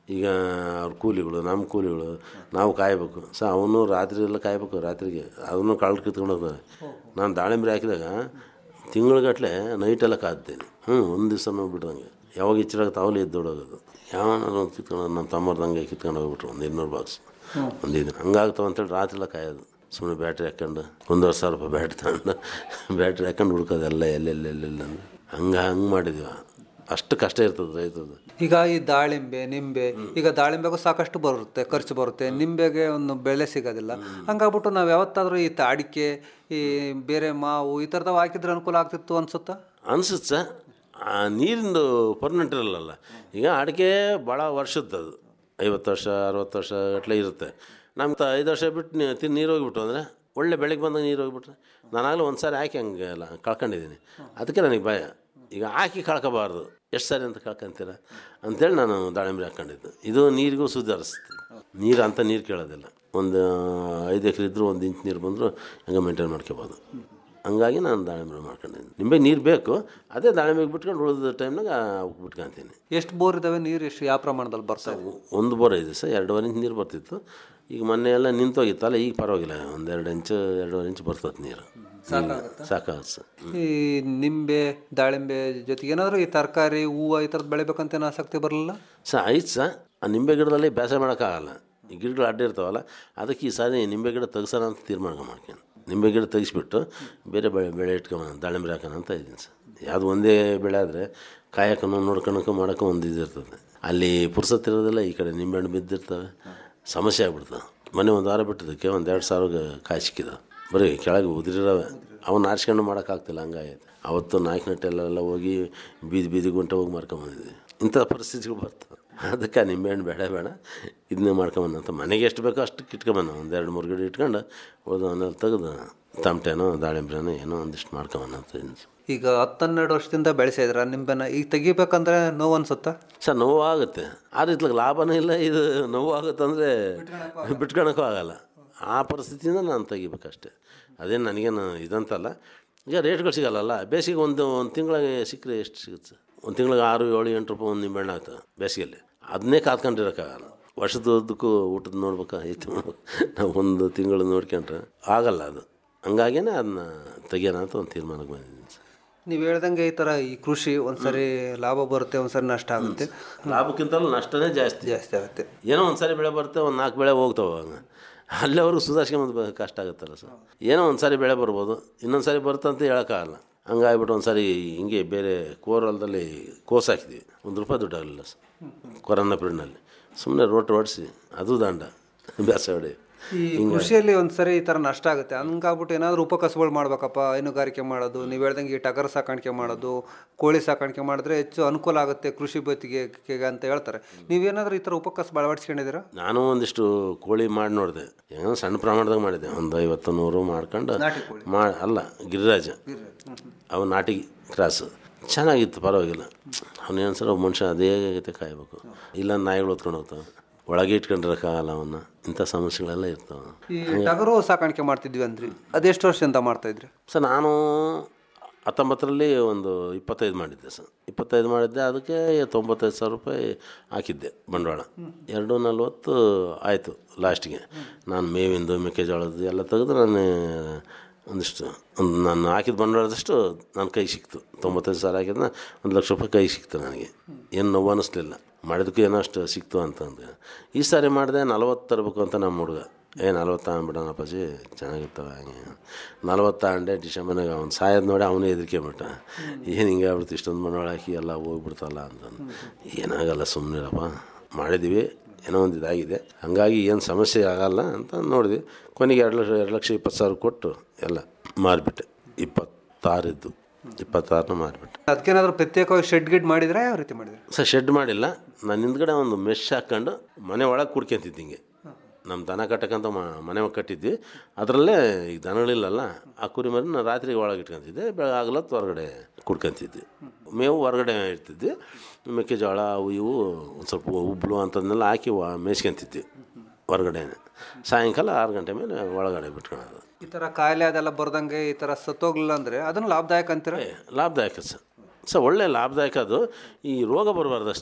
ಈಗ ಅವ್ರ ಕೂಲಿಗಳು ನಮ್ಮ ಕೂಲಿಗಳು ನಾವು ಕಾಯಬೇಕು ಸೊ ಅವನು ರಾತ್ರಿ ಎಲ್ಲ ಕಾಯಬೇಕು ರಾತ್ರಿಗೆ ಅವನು ಕಳ್ಳು ಕಿತ್ಕೊಂಡು ಹೋಗ್ತಾರೆ ನಾನು ದಾಳಿಂಬ್ರಿ ಹಾಕಿದಾಗ ತಿಂಗಳಗಟ್ಟಲೆ ನೈಟೆಲ್ಲ ಕಾದ್ತೇನೆ ಹ್ಞೂ ಒಂದು ದಿವಸ ಬಿಡ್ದಂಗೆ ಯಾವಾಗ ಇಚ್ಚಿರಾಗ ತಾವಲ್ಲಿ ಎದ್ದೋಡೋಗೋದು ಯಾವನಾರು ಒಂದು ಕಿತ್ಕೊಂಡು ನಮ್ಮ ತಮ್ಮರ್ದಂಗೆ ಕಿತ್ಕೊಂಡು ಹೋಗ್ಬಿಟ್ರು ಒಂದು ಇನ್ನೂರು ಬಾಕ್ಸ್ ಒಂದು ಇದು ಹಂಗಾಗ್ತಾವ ಅಂತೇಳಿ ರಾತ್ರಿ ಎಲ್ಲ ಕಾಯೋದು ಸುಮ್ಮನೆ ಬ್ಯಾಟ್ರಿ ಹಾಕ್ಕೊಂಡು ಒಂದೂವರೆ ಸಾವಿರ ರೂಪಾಯಿ ಬ್ಯಾಟ್ರಿ ತಗೊಂಡು ಬ್ಯಾಟ್ರಿ ಹಾಕ್ಕೊಂಡು ಹುಡ್ಕೋದು ಎಲ್ಲ ಎಲ್ಲೆಲ್ಲೆಲ್ಲೆಲ್ಲ ಹಂಗೆ ಹಂಗೆ ಮಾಡಿದ್ವಿ ಅಷ್ಟು ಕಷ್ಟ ಇರ್ತದೆ ರೈತದ್ದು ಈಗ ಈ ದಾಳಿಂಬೆ ನಿಂಬೆ ಈಗ ದಾಳಿಂಬೆಗೂ ಸಾಕಷ್ಟು ಬರುತ್ತೆ ಖರ್ಚು ಬರುತ್ತೆ ನಿಂಬೆಗೆ ಒಂದು ಬೆಲೆ ಸಿಗೋದಿಲ್ಲ ಹಂಗಾಗ್ಬಿಟ್ಟು ನಾವು ಯಾವತ್ತಾದ್ರೂ ಈ ತ- ಅಡಿಕೆ ಈ ಬೇರೆ ಮಾವು ಈ ಥರದವು ಹಾಕಿದ್ರೆ ಅನುಕೂಲ ಆಗ್ತಿತ್ತು ಅನ್ಸುತ್ತಾ ಅನ್ಸುತ್ತೆ ಸರ್ ಆ ನೀರಿಂದು ಪರ್ಮನೆಂಟ್ ಇರಲ್ಲ ಈಗ ಅಡಿಕೆ ಭಾಳ ವರ್ಷದ್ದು ಅದು ಐವತ್ತು ವರ್ಷ ಅರವತ್ತು ವರ್ಷ ಗಟ್ಟಲೆ ಇರುತ್ತೆ ನಮ್ಗೆ ಐದು ವರ್ಷ ಬಿಟ್ಟು ನೀ- ತಿನ್ ನೀರು ಹೋಗ್ಬಿಟ್ಟು ಅಂದರೆ ಒಳ್ಳೆ ಬೆಳಗ್ಗೆ ಬಂದಾಗ ನೀರು ಹೋಗ್ಬಿಟ್ರೆ ನಾನಾಗಲೂ ಒಂದು ಸಾರಿ ಹಾಕಿ ಹಂಗೆ ಎಲ್ಲ ಕಳ್ಕೊಂಡಿದ್ದೀನಿ ಅದಕ್ಕೆ ನನಗೆ ಭಯ ಈಗ ಹಾಕಿ ಕಳ್ಕೋಬಾರ್ದು ಎಷ್ಟು ಸಾರಿ ಅಂತ ಕಳ್ಕೊಂತೀರ ಅಂತೇಳಿ ನಾನು ದಾಳಿಂಬೆ ಹಾಕ್ಕೊಂಡಿದ್ದು ಇದು ನೀರಿಗೂ ಸುಧಾರಿಸ್ತದೆ ನೀರು ಅಂತ ನೀರು ಕೇಳೋದಿಲ್ಲ ಒಂದು ಐದು ಎಕರೆ ಇದ್ದರೂ ಒಂದು ಇಂಚ್ ನೀರು ಬಂದರೂ ಹಂಗೆ ಮೇಂಟೈನ್ ಮಾಡ್ಕೋಬೋದು ಹಂಗಾಗಿ ನಾನು ದಾಳಿಂಬೆ ಮಾಡ್ಕೊಂಡಿದ್ದೀನಿ ನಿಂಬೆ ನೀರು ಬೇಕು ಅದೇ ದಾಳಿಂಬೆಗೆ ಬಿಟ್ಕೊಂಡು ಉಳಿದ ಟೈಮ್ನಾಗ ಅವಕ್ಕೆ ಬಿಟ್ಕೊಂತೀನಿ ಎಷ್ಟು ಬೋರ್ ಇದಾವೆ ನೀರು ಎಷ್ಟು ಯಾವ ಪ್ರಮಾಣದಲ್ಲಿ ಬರ್ತಾ ಇದೆ ಒಂದು ಬೋರ್ ಇದೆ ಸರ್ ಎರಡೂವರೆ ಇಂಚ್ ನೀರು ಬರ್ತಿತ್ತು ಈಗ ಮೊನ್ನೆ ಎಲ್ಲ ನಿಂತೋಗಿತ್ತಲ್ಲ ಈಗ ಪರವಾಗಿಲ್ಲ ಒಂದು ಎರಡು ಇಂಚು ಎರಡೂವರೆ ಇಂಚು ಬರ್ತದೆ ನೀರು ಸಾಕಾಗುತ್ತಾ? ಸಾಕಾಗುತ್ತೆ ಸರ್ ಈ ನಿಂಬೆ ದಾಳಿಂಬೆ ಜೊತೆಗೆ ಏನಾದರೂ ಈ ತರಕಾರಿ ಹೂವು ಈ ಥರದ್ದು ಬೆಳಿಬೇಕಂತ ಏನು ಆಸಕ್ತಿ ಬರಲಿಲ್ಲ ಸರ್ ಆಯ್ತು ಸರ್ ಆ ನಿಂಬೆ ಗಿಡದಲ್ಲಿ ಬೇಸಾಯ ಮಾಡೋಕ್ಕಾಗಲ್ಲ ಈ ಗಿಡಗಳು ಅಡ್ಡ ಇರ್ತಾವಲ್ಲ ಅದಕ್ಕೆ ಈ ಸಾರಿ ನಿಂಬೆ ಗಿಡ ತೆಗ್ಸೋಣ ಅಂತ ತೀರ್ಮಾನ ಮಾಡ್ಕೊಂಡು ನಿಂಬೆ ಗಿಡ ತೆಗಿಸ್ಬಿಟ್ಟು ಬೇರೆ ಬೆಳೆ ಬೆಳೆ ಇಟ್ಕೊಂಡು ದಾಳಿಂಬೆ ಹಾಕೋಣ ಅಂತ ಇದ್ದೀನಿ ಸರ್ ಯಾವುದು ಒಂದೇ ಬೆಳೆ ಆದರೆ ಕಾಯಕ್ಕೂ ನೋಡ್ಕೊಳಕ್ಕೂ ಮಾಡೋಕ್ಕೂ ಒಂದು ಇದು ಇರ್ತದೆ ಅಲ್ಲಿ ಪುರ್ಸತ್ ಇರೋದಿಲ್ಲ ಈ ಕಡೆ ನಿಂಬೆಹಣ್ಣು ಬಿದ್ದಿರ್ತವೆ ಸಮಸ್ಯೆ ಆಗ್ಬಿಡ್ತವೆ ಮೊನ್ನೆ ಒಂದು ವಾರ ಬಿಟ್ಟಿದ್ದಕ್ಕೆ ಒಂದು ಎರಡು ಸಾವಿರ ಕಾಯಿ ಸಿಕ್ಕಿದ ಬರೀ ಕೆಳಗೆ ಉದುರಿರವೆ ಅವನ್ನ ಆರಿಸ್ಕೊಂಡು ಮಾಡೋಕ್ಕಾಗ್ತಿಲ್ಲ ಹಂಗಾಗೈತೆ ಅವತ್ತು ನಾಲ್ಕು ನಟ್ಟೆಲ್ಲ ಹೋಗಿ ಬೀದಿ ಬೀದಿ ಗುಂಟೆ ಹೋಗಿ ಮಾರ್ಕೊಂಬಂದಿದ್ವಿ ಇಂಥ ಪರಿಸ್ಥಿತಿಗಳು ಬರ್ತವೆ ಅದಕ್ಕೆ ನಿಂಬೆಹಣ್ಣು ಬೇಡ ಬೇಡ ಇದನ್ನೇ ಮಾಡ್ಕೊಂಬಂದ ಅಂತ ಮನೆಗೆ ಎಷ್ಟು ಬೇಕೋ ಅಷ್ಟು ಇಟ್ಕೊಂಬಂದ ಒಂದು ಎರಡು ಮೂರು ಗಿಡ ಇಟ್ಕೊಂಡು ಉಳ್ದವನ್ನೆಲ್ಲ ತೆಗೆದು ತಮಟೆನೋ ದಾಳಿಂಬ್ರೆನೋ ಏನೋ ಒಂದಿಷ್ಟು ಮಾಡ್ಕೊಂಬಂದ ಅಂತ ಇದ್ದೀನಿ. ಈಗ ಹತ್ತನ್ನೆರಡು ವರ್ಷದಿಂದ ಬೆಳೆಸಿದ್ರ ನಿಂಬೆನ ಈಗ ತೆಗಿಬೇಕಂದ್ರೆ ನೋವು ಅನ್ಸುತ್ತಾ ಸರ್ ನೋವು ಆಗುತ್ತೆ ಆದ್ರೆ ಇತ್ಲಾಗ ಲಾಭನೂ ಇಲ್ಲ ಇದು ನೋವು ಆಗುತ್ತೆ ಅಂದರೆ ಬಿಟ್ಕೊಳಕ್ಕೂ ಆಗಲ್ಲ ಆ ಪರಿಸ್ಥಿತಿಯಿಂದ ನಾನು ತೆಗಿಬೇಕಷ್ಟೆ ಅದೇನು ನನಗೇನು ಇದಂತಲ್ಲ ಈಗ ರೇಟ್ಗಳು ಸಿಗಲ್ಲಲ್ಲ ಬೇಸಿಗೆ ಒಂದು ಒಂದು ತಿಂಗಳಿಗೆ ಸಿಕ್ಕರೆ ಎಷ್ಟು ಸಿಗುತ್ತೆ ಒಂದು ತಿಂಗಳಿಗೆ ಆರು ಏಳು ಎಂಟು ರೂಪಾಯಿ ಒಂದು ನಿಂಬೆಹಣ್ಣು ಆಗ್ತದೆ ಬೇಸಿಗೆಯಲ್ಲಿ ಅದನ್ನೇ ಕಾದ್ಕೊಂಡಿರೋಕ್ಕಾಗಲ್ಲ ವರ್ಷದದ್ದಕ್ಕೂ ಊಟದ ನೋಡ್ಬೇಕಾ ಐತಿ ನಾವು ಒಂದು ತಿಂಗಳು ನೋಡ್ಕೊಂಡ್ರೆ ಆಗಲ್ಲ ಅದು ಹಂಗಾಗಿನೇ ಅದನ್ನ ತೆಗಿಯೋಣ ಅಂತ ಒಂದು ತೀರ್ಮಾನಕ್ಕೆ ಬಂದಿದ್ದೀನಿ ಸರ್ ನೀವು ಹೇಳ್ದಂಗೆ ಈ ಥರ ಈ ಕೃಷಿ ಒಂದ್ಸರಿ ಲಾಭ ಬರುತ್ತೆ ಒಂದ್ಸರಿ ನಷ್ಟ ಆಗುತ್ತೆ ಲಾಭಕ್ಕಿಂತಲೂ ನಷ್ಟನೇ ಜಾಸ್ತಿ ಜಾಸ್ತಿ ಆಗುತ್ತೆ ಏನೋ ಒಂದು ಸಾರಿ ಬೆಳೆ ಬರುತ್ತೆ ಒಂದು ನಾಲ್ಕು ಬೆಳೆ ಹೋಗ್ತಾವೆ ಹಂಗೆ ಅಲ್ಲಿವರೆಗೂ ಸುಧಾರಿಸ್ಕೊಂಬಂದು ಕಷ್ಟ ಆಗುತ್ತಲ್ಲ ಸರ್ ಏನೋ ಒಂದು ಸಾರಿ ಬೆಳೆ ಬರ್ಬೋದು ಇನ್ನೊಂದು ಸಾರಿ ಬರುತ್ತೆ ಅಂತ ಹೇಳೋಕ್ಕಾಗಲ್ಲ ಹಂಗಾಗ್ಬಿಟ್ಟು ಒಂದು ಸಾರಿ ಹಿಂಗೆ ಬೇರೆ ಕೋರಲ್ದಲ್ಲಿ ಕೋಸ್ ಹಾಕಿದ್ವಿ ಒಂದು ರೂಪಾಯಿ ದುಡ್ಡು ಆಗಲಿಲ್ಲ ಸರ್ ಕೊರೋನಾ ಪೀರಿಯಡ್ನಲ್ಲಿ ಸುಮ್ಮನೆ ರೋಟ್ ಓಡಿಸಿ ಅದು ದಾಂಡ ಬ್ಯಾಸ ಹೊಡಿ ಈ ಕೃಷಿಯಲ್ಲಿ ಒಂದ್ಸರಿ ಈ ಥರ ನಷ್ಟ ಆಗುತ್ತೆ ಹಂಗಾಗ್ಬಿಟ್ಟು ಏನಾದರೂ ಉಪಕಸಬುಗಳು ಮಾಡ್ಬೇಕಪ್ಪ ಹೈನುಗಾರಿಕೆ ಮಾಡೋದು ನೀವು ಹೇಳ್ದಂಗೆ ಈ ಟಗರು ಸಾಕಾಣಿಕೆ ಮಾಡೋದು ಕೋಳಿ ಸಾಕಾಣಿಕೆ ಮಾಡಿದ್ರೆ ಹೆಚ್ಚು ಅನುಕೂಲ ಆಗುತ್ತೆ ಕೃಷಿ ಬದುಕಿಗೆ ಅಂತ ಹೇಳ್ತಾರೆ ನೀವೇನಾದರೂ ಈ ಥರ ಉಪಕಸಬು ಅಳವಡಿಸ್ಕೊಂಡಿದ್ದೀರಾ ನಾನು ಒಂದಿಷ್ಟು ಕೋಳಿ ಮಾಡಿ ನೋಡಿದೆ ಏನೋ ಸಣ್ಣ ಪ್ರಮಾಣದಾಗ ಮಾಡಿದ್ದೆ ಒಂದು ಐವತ್ತು ನೂರು ಮಾಡ್ಕೊಂಡು ನಾಟಿ ಕೋಳಿ? ಮಾ ಅಲ್ಲ ಗಿರಿರಾಜ ಅವು ನಾಟಿ ಕ್ರಾಸ್ ಚೆನ್ನಾಗಿತ್ತು ಪರವಾಗಿಲ್ಲ ಅವನೇನು ಸಲ ಮನುಷ್ಯ ಅದೇ ಆಗೈತೆ ಕಾಯಬೇಕು ಇಲ್ಲ ನಾಯಿಗಳು ಹೊತ್ಕೊಂಡು ಹೋಗ್ತಾವೆ ಒಳಗೆ ಇಟ್ಕೊಂಡಿರೋಕ್ಕಾಗಲ್ಲ ಅವನ್ನ ಇಂಥ ಸಮಸ್ಯೆಗಳೆಲ್ಲ ಇರ್ತಾವೆ ಈ ಟಗರು ಸಾಕಾಣಿಕೆ ಮಾಡ್ತಿದ್ವಿ ಅಂದ್ರಿ ಅದೆಷ್ಟು ವರ್ಷದಿಂದ ಮಾಡ್ತಾ ಇದ್ರಿ ಸರ್ ನಾನು ಹತ್ತೊಂಬತ್ತರಲ್ಲಿ ಒಂದು ಇಪ್ಪತ್ತೈದು ಮಾಡಿದ್ದೆ ಸರ್ ಇಪ್ಪತ್ತೈದು ಮಾಡಿದ್ದೆ ಅದಕ್ಕೆ ತೊಂಬತ್ತೈದು ಸಾವಿರ ರೂಪಾಯಿ ಹಾಕಿದ್ದೆ ಬಂಡವಾಳ ಎರಡು ನಲ್ವತ್ತು ಆಯಿತು ಲಾಸ್ಟಿಗೆ ನಾನು ಮೇವಿಂದು ಮೆಕ್ಕೆಜೋಳದ್ದು ಎಲ್ಲ ತೆಗೆದು ನಾನು ಒಂದಿಷ್ಟು ಒಂದು ನಾನು ಹಾಕಿದ ಬಂಡವಾಳದಷ್ಟು ನನ್ನ ಕೈ ಸಿಕ್ತು ತೊಂಬತ್ತೈದು ಸಾವಿರ ಹಾಕಿದ್ನ ಒಂದು ಲಕ್ಷ ರೂಪಾಯಿ ಕೈ ಸಿಕ್ತು ನನಗೆ ಏನು ನೋವು ಅನ್ನಿಸ್ಲಿಲ್ಲ ಮಾಡಿದಕ್ಕೂ ಏನೋ ಅಷ್ಟು ಸಿಕ್ತು ಅಂತಂದು ಈ ಸಾರಿ ಮಾಡಿದೆ ನಲವತ್ತು ತರಬೇಕು ಅಂತ ನಮ್ಮ ಹುಡುಗ ಏ ನಲ್ವತ್ತು ತಗೊಂಡ್ಬಿಡೋಣ ಅಪ್ಪಾಜಿ ಚೆನ್ನಾಗಿರ್ತವೆ ಹಂಗೆ ನಲ್ವತ್ತು ತಗೊಂಡೆ ಡಿಸೆಂಬರ್ನಾಗ ಅವ್ನು ಸಾಯೋದು ನೋಡಿ ಅವನೇ ಹೆದರಿಕೆ ಬಿಟ್ಟ ಏನು ಹಿಂಗೆ ಆಗ್ಬಿಡ್ತು ಇಷ್ಟೊಂದು ಬಂಡವಾಳ ಹಾಕಿ ಎಲ್ಲ ಹೋಗ್ಬಿಡ್ತಲ್ಲ ಅಂತಂದು ಏನಾಗಲ್ಲ ಸುಮ್ಮನಿರಪ್ಪ ಮಾಡಿದ್ದೀವಿ ಏನೋ ಒಂದು ಇದಾಗಿದೆ ಹಾಗಾಗಿ ಏನು ಸಮಸ್ಯೆ ಆಗಲ್ಲ ಅಂತ ನೋಡಿದ್ವಿ ಕೊನೆಗೆ ಎರಡು ಲಕ್ಷ ಎರಡು ಲಕ್ಷ ಇಪ್ಪತ್ತು ಸಾವಿರ ಕೊಟ್ಟು ಎಲ್ಲ ಮಾರಿಬಿಟ್ಟೆ ಇಪ್ಪತ್ತಾರಿದ್ದು ಇಪ್ಪತ್ತಾರನ್ನ ಮಾರಿಬಿಟ್ಟೆ ಅದಕ್ಕೇನಾದರೂ ಪ್ರತ್ಯೇಕವಾಗಿ ಶೆಡ್ ಗಿಡ್ ಮಾಡಿದ್ರೆ ಯಾವ ರೀತಿ ಮಾಡಿದ್ರಿ ಸರ್ ಶೆಡ್ ಮಾಡಿಲ್ಲ ನಾನು ಹಿಂದ್ಗಡೆ ಒಂದು ಮೆಶ್ ಹಾಕ್ಕೊಂಡು ಮನೆ ಒಳಗೆ ಕುಡ್ಕೊಂತಿದ್ದೆ ಹಿಂಗೆ ನಮ್ಮ ದನ ಕಟ್ಟಕ್ಕಂತ ಮ- ಮನೆ ಒಳಗೆ ಕಟ್ಟಿದ್ವಿ ಅದರಲ್ಲೇ ಈಗ ದನಗಳಿಲ್ಲಲ್ಲ ಆ ಕುರಿ ಮರಿ ನಾನು ರಾತ್ರಿ ಒಳಗೆ ಇಟ್ಕೊಂತಿದ್ದೆ ಬೆಳಗ್ಗೆ ಆಗಲತ್ತು ಹೊರಗಡೆ ಕುಡ್ಕೊಂತಿದ್ವಿ ಮೇವು ಹೊರಗಡೆ ಇರ್ತಿದ್ವಿ ಮೆಕ್ಕೆಜೋಳ ಅವು ಇವು ಒಂದು ಸ್ವಲ್ಪ ಉಬ್ಳು ಅಂಥದ್ದನ್ನೆಲ್ಲ ಹಾಕಿ ವ- ಮೇಯ್ಸ್ಕೊಂತಿದ್ವಿ ಹೊರಗಡೆ ಸಾಯಂಕಾಲ ಆರು ಗಂಟೆ ಮೇಲೆ ಒಳಗಡೆ ಬಿಟ್ಕೊಳೋದು ಈ ಥರ ಕಾಯಿಲೆ ಅದೆಲ್ಲ ಬರ್ದಂಗೆ ಈ ಥರ ಸತ್ತೋಗ್ಲಿಲ್ಲ ಅಂದರೆ ಅದನ್ನು ಲಾಭದಾಯಕ ಅಂತೀರ ಲಾಭದಾಯಕ ಸರ್ ಸರ್ ಒಳ್ಳೆ ಲಾಭದಾಯಕ ಅದು ಈ ರೋಗ ಬರಬಾರ್ದು ಅಷ್ಟೇ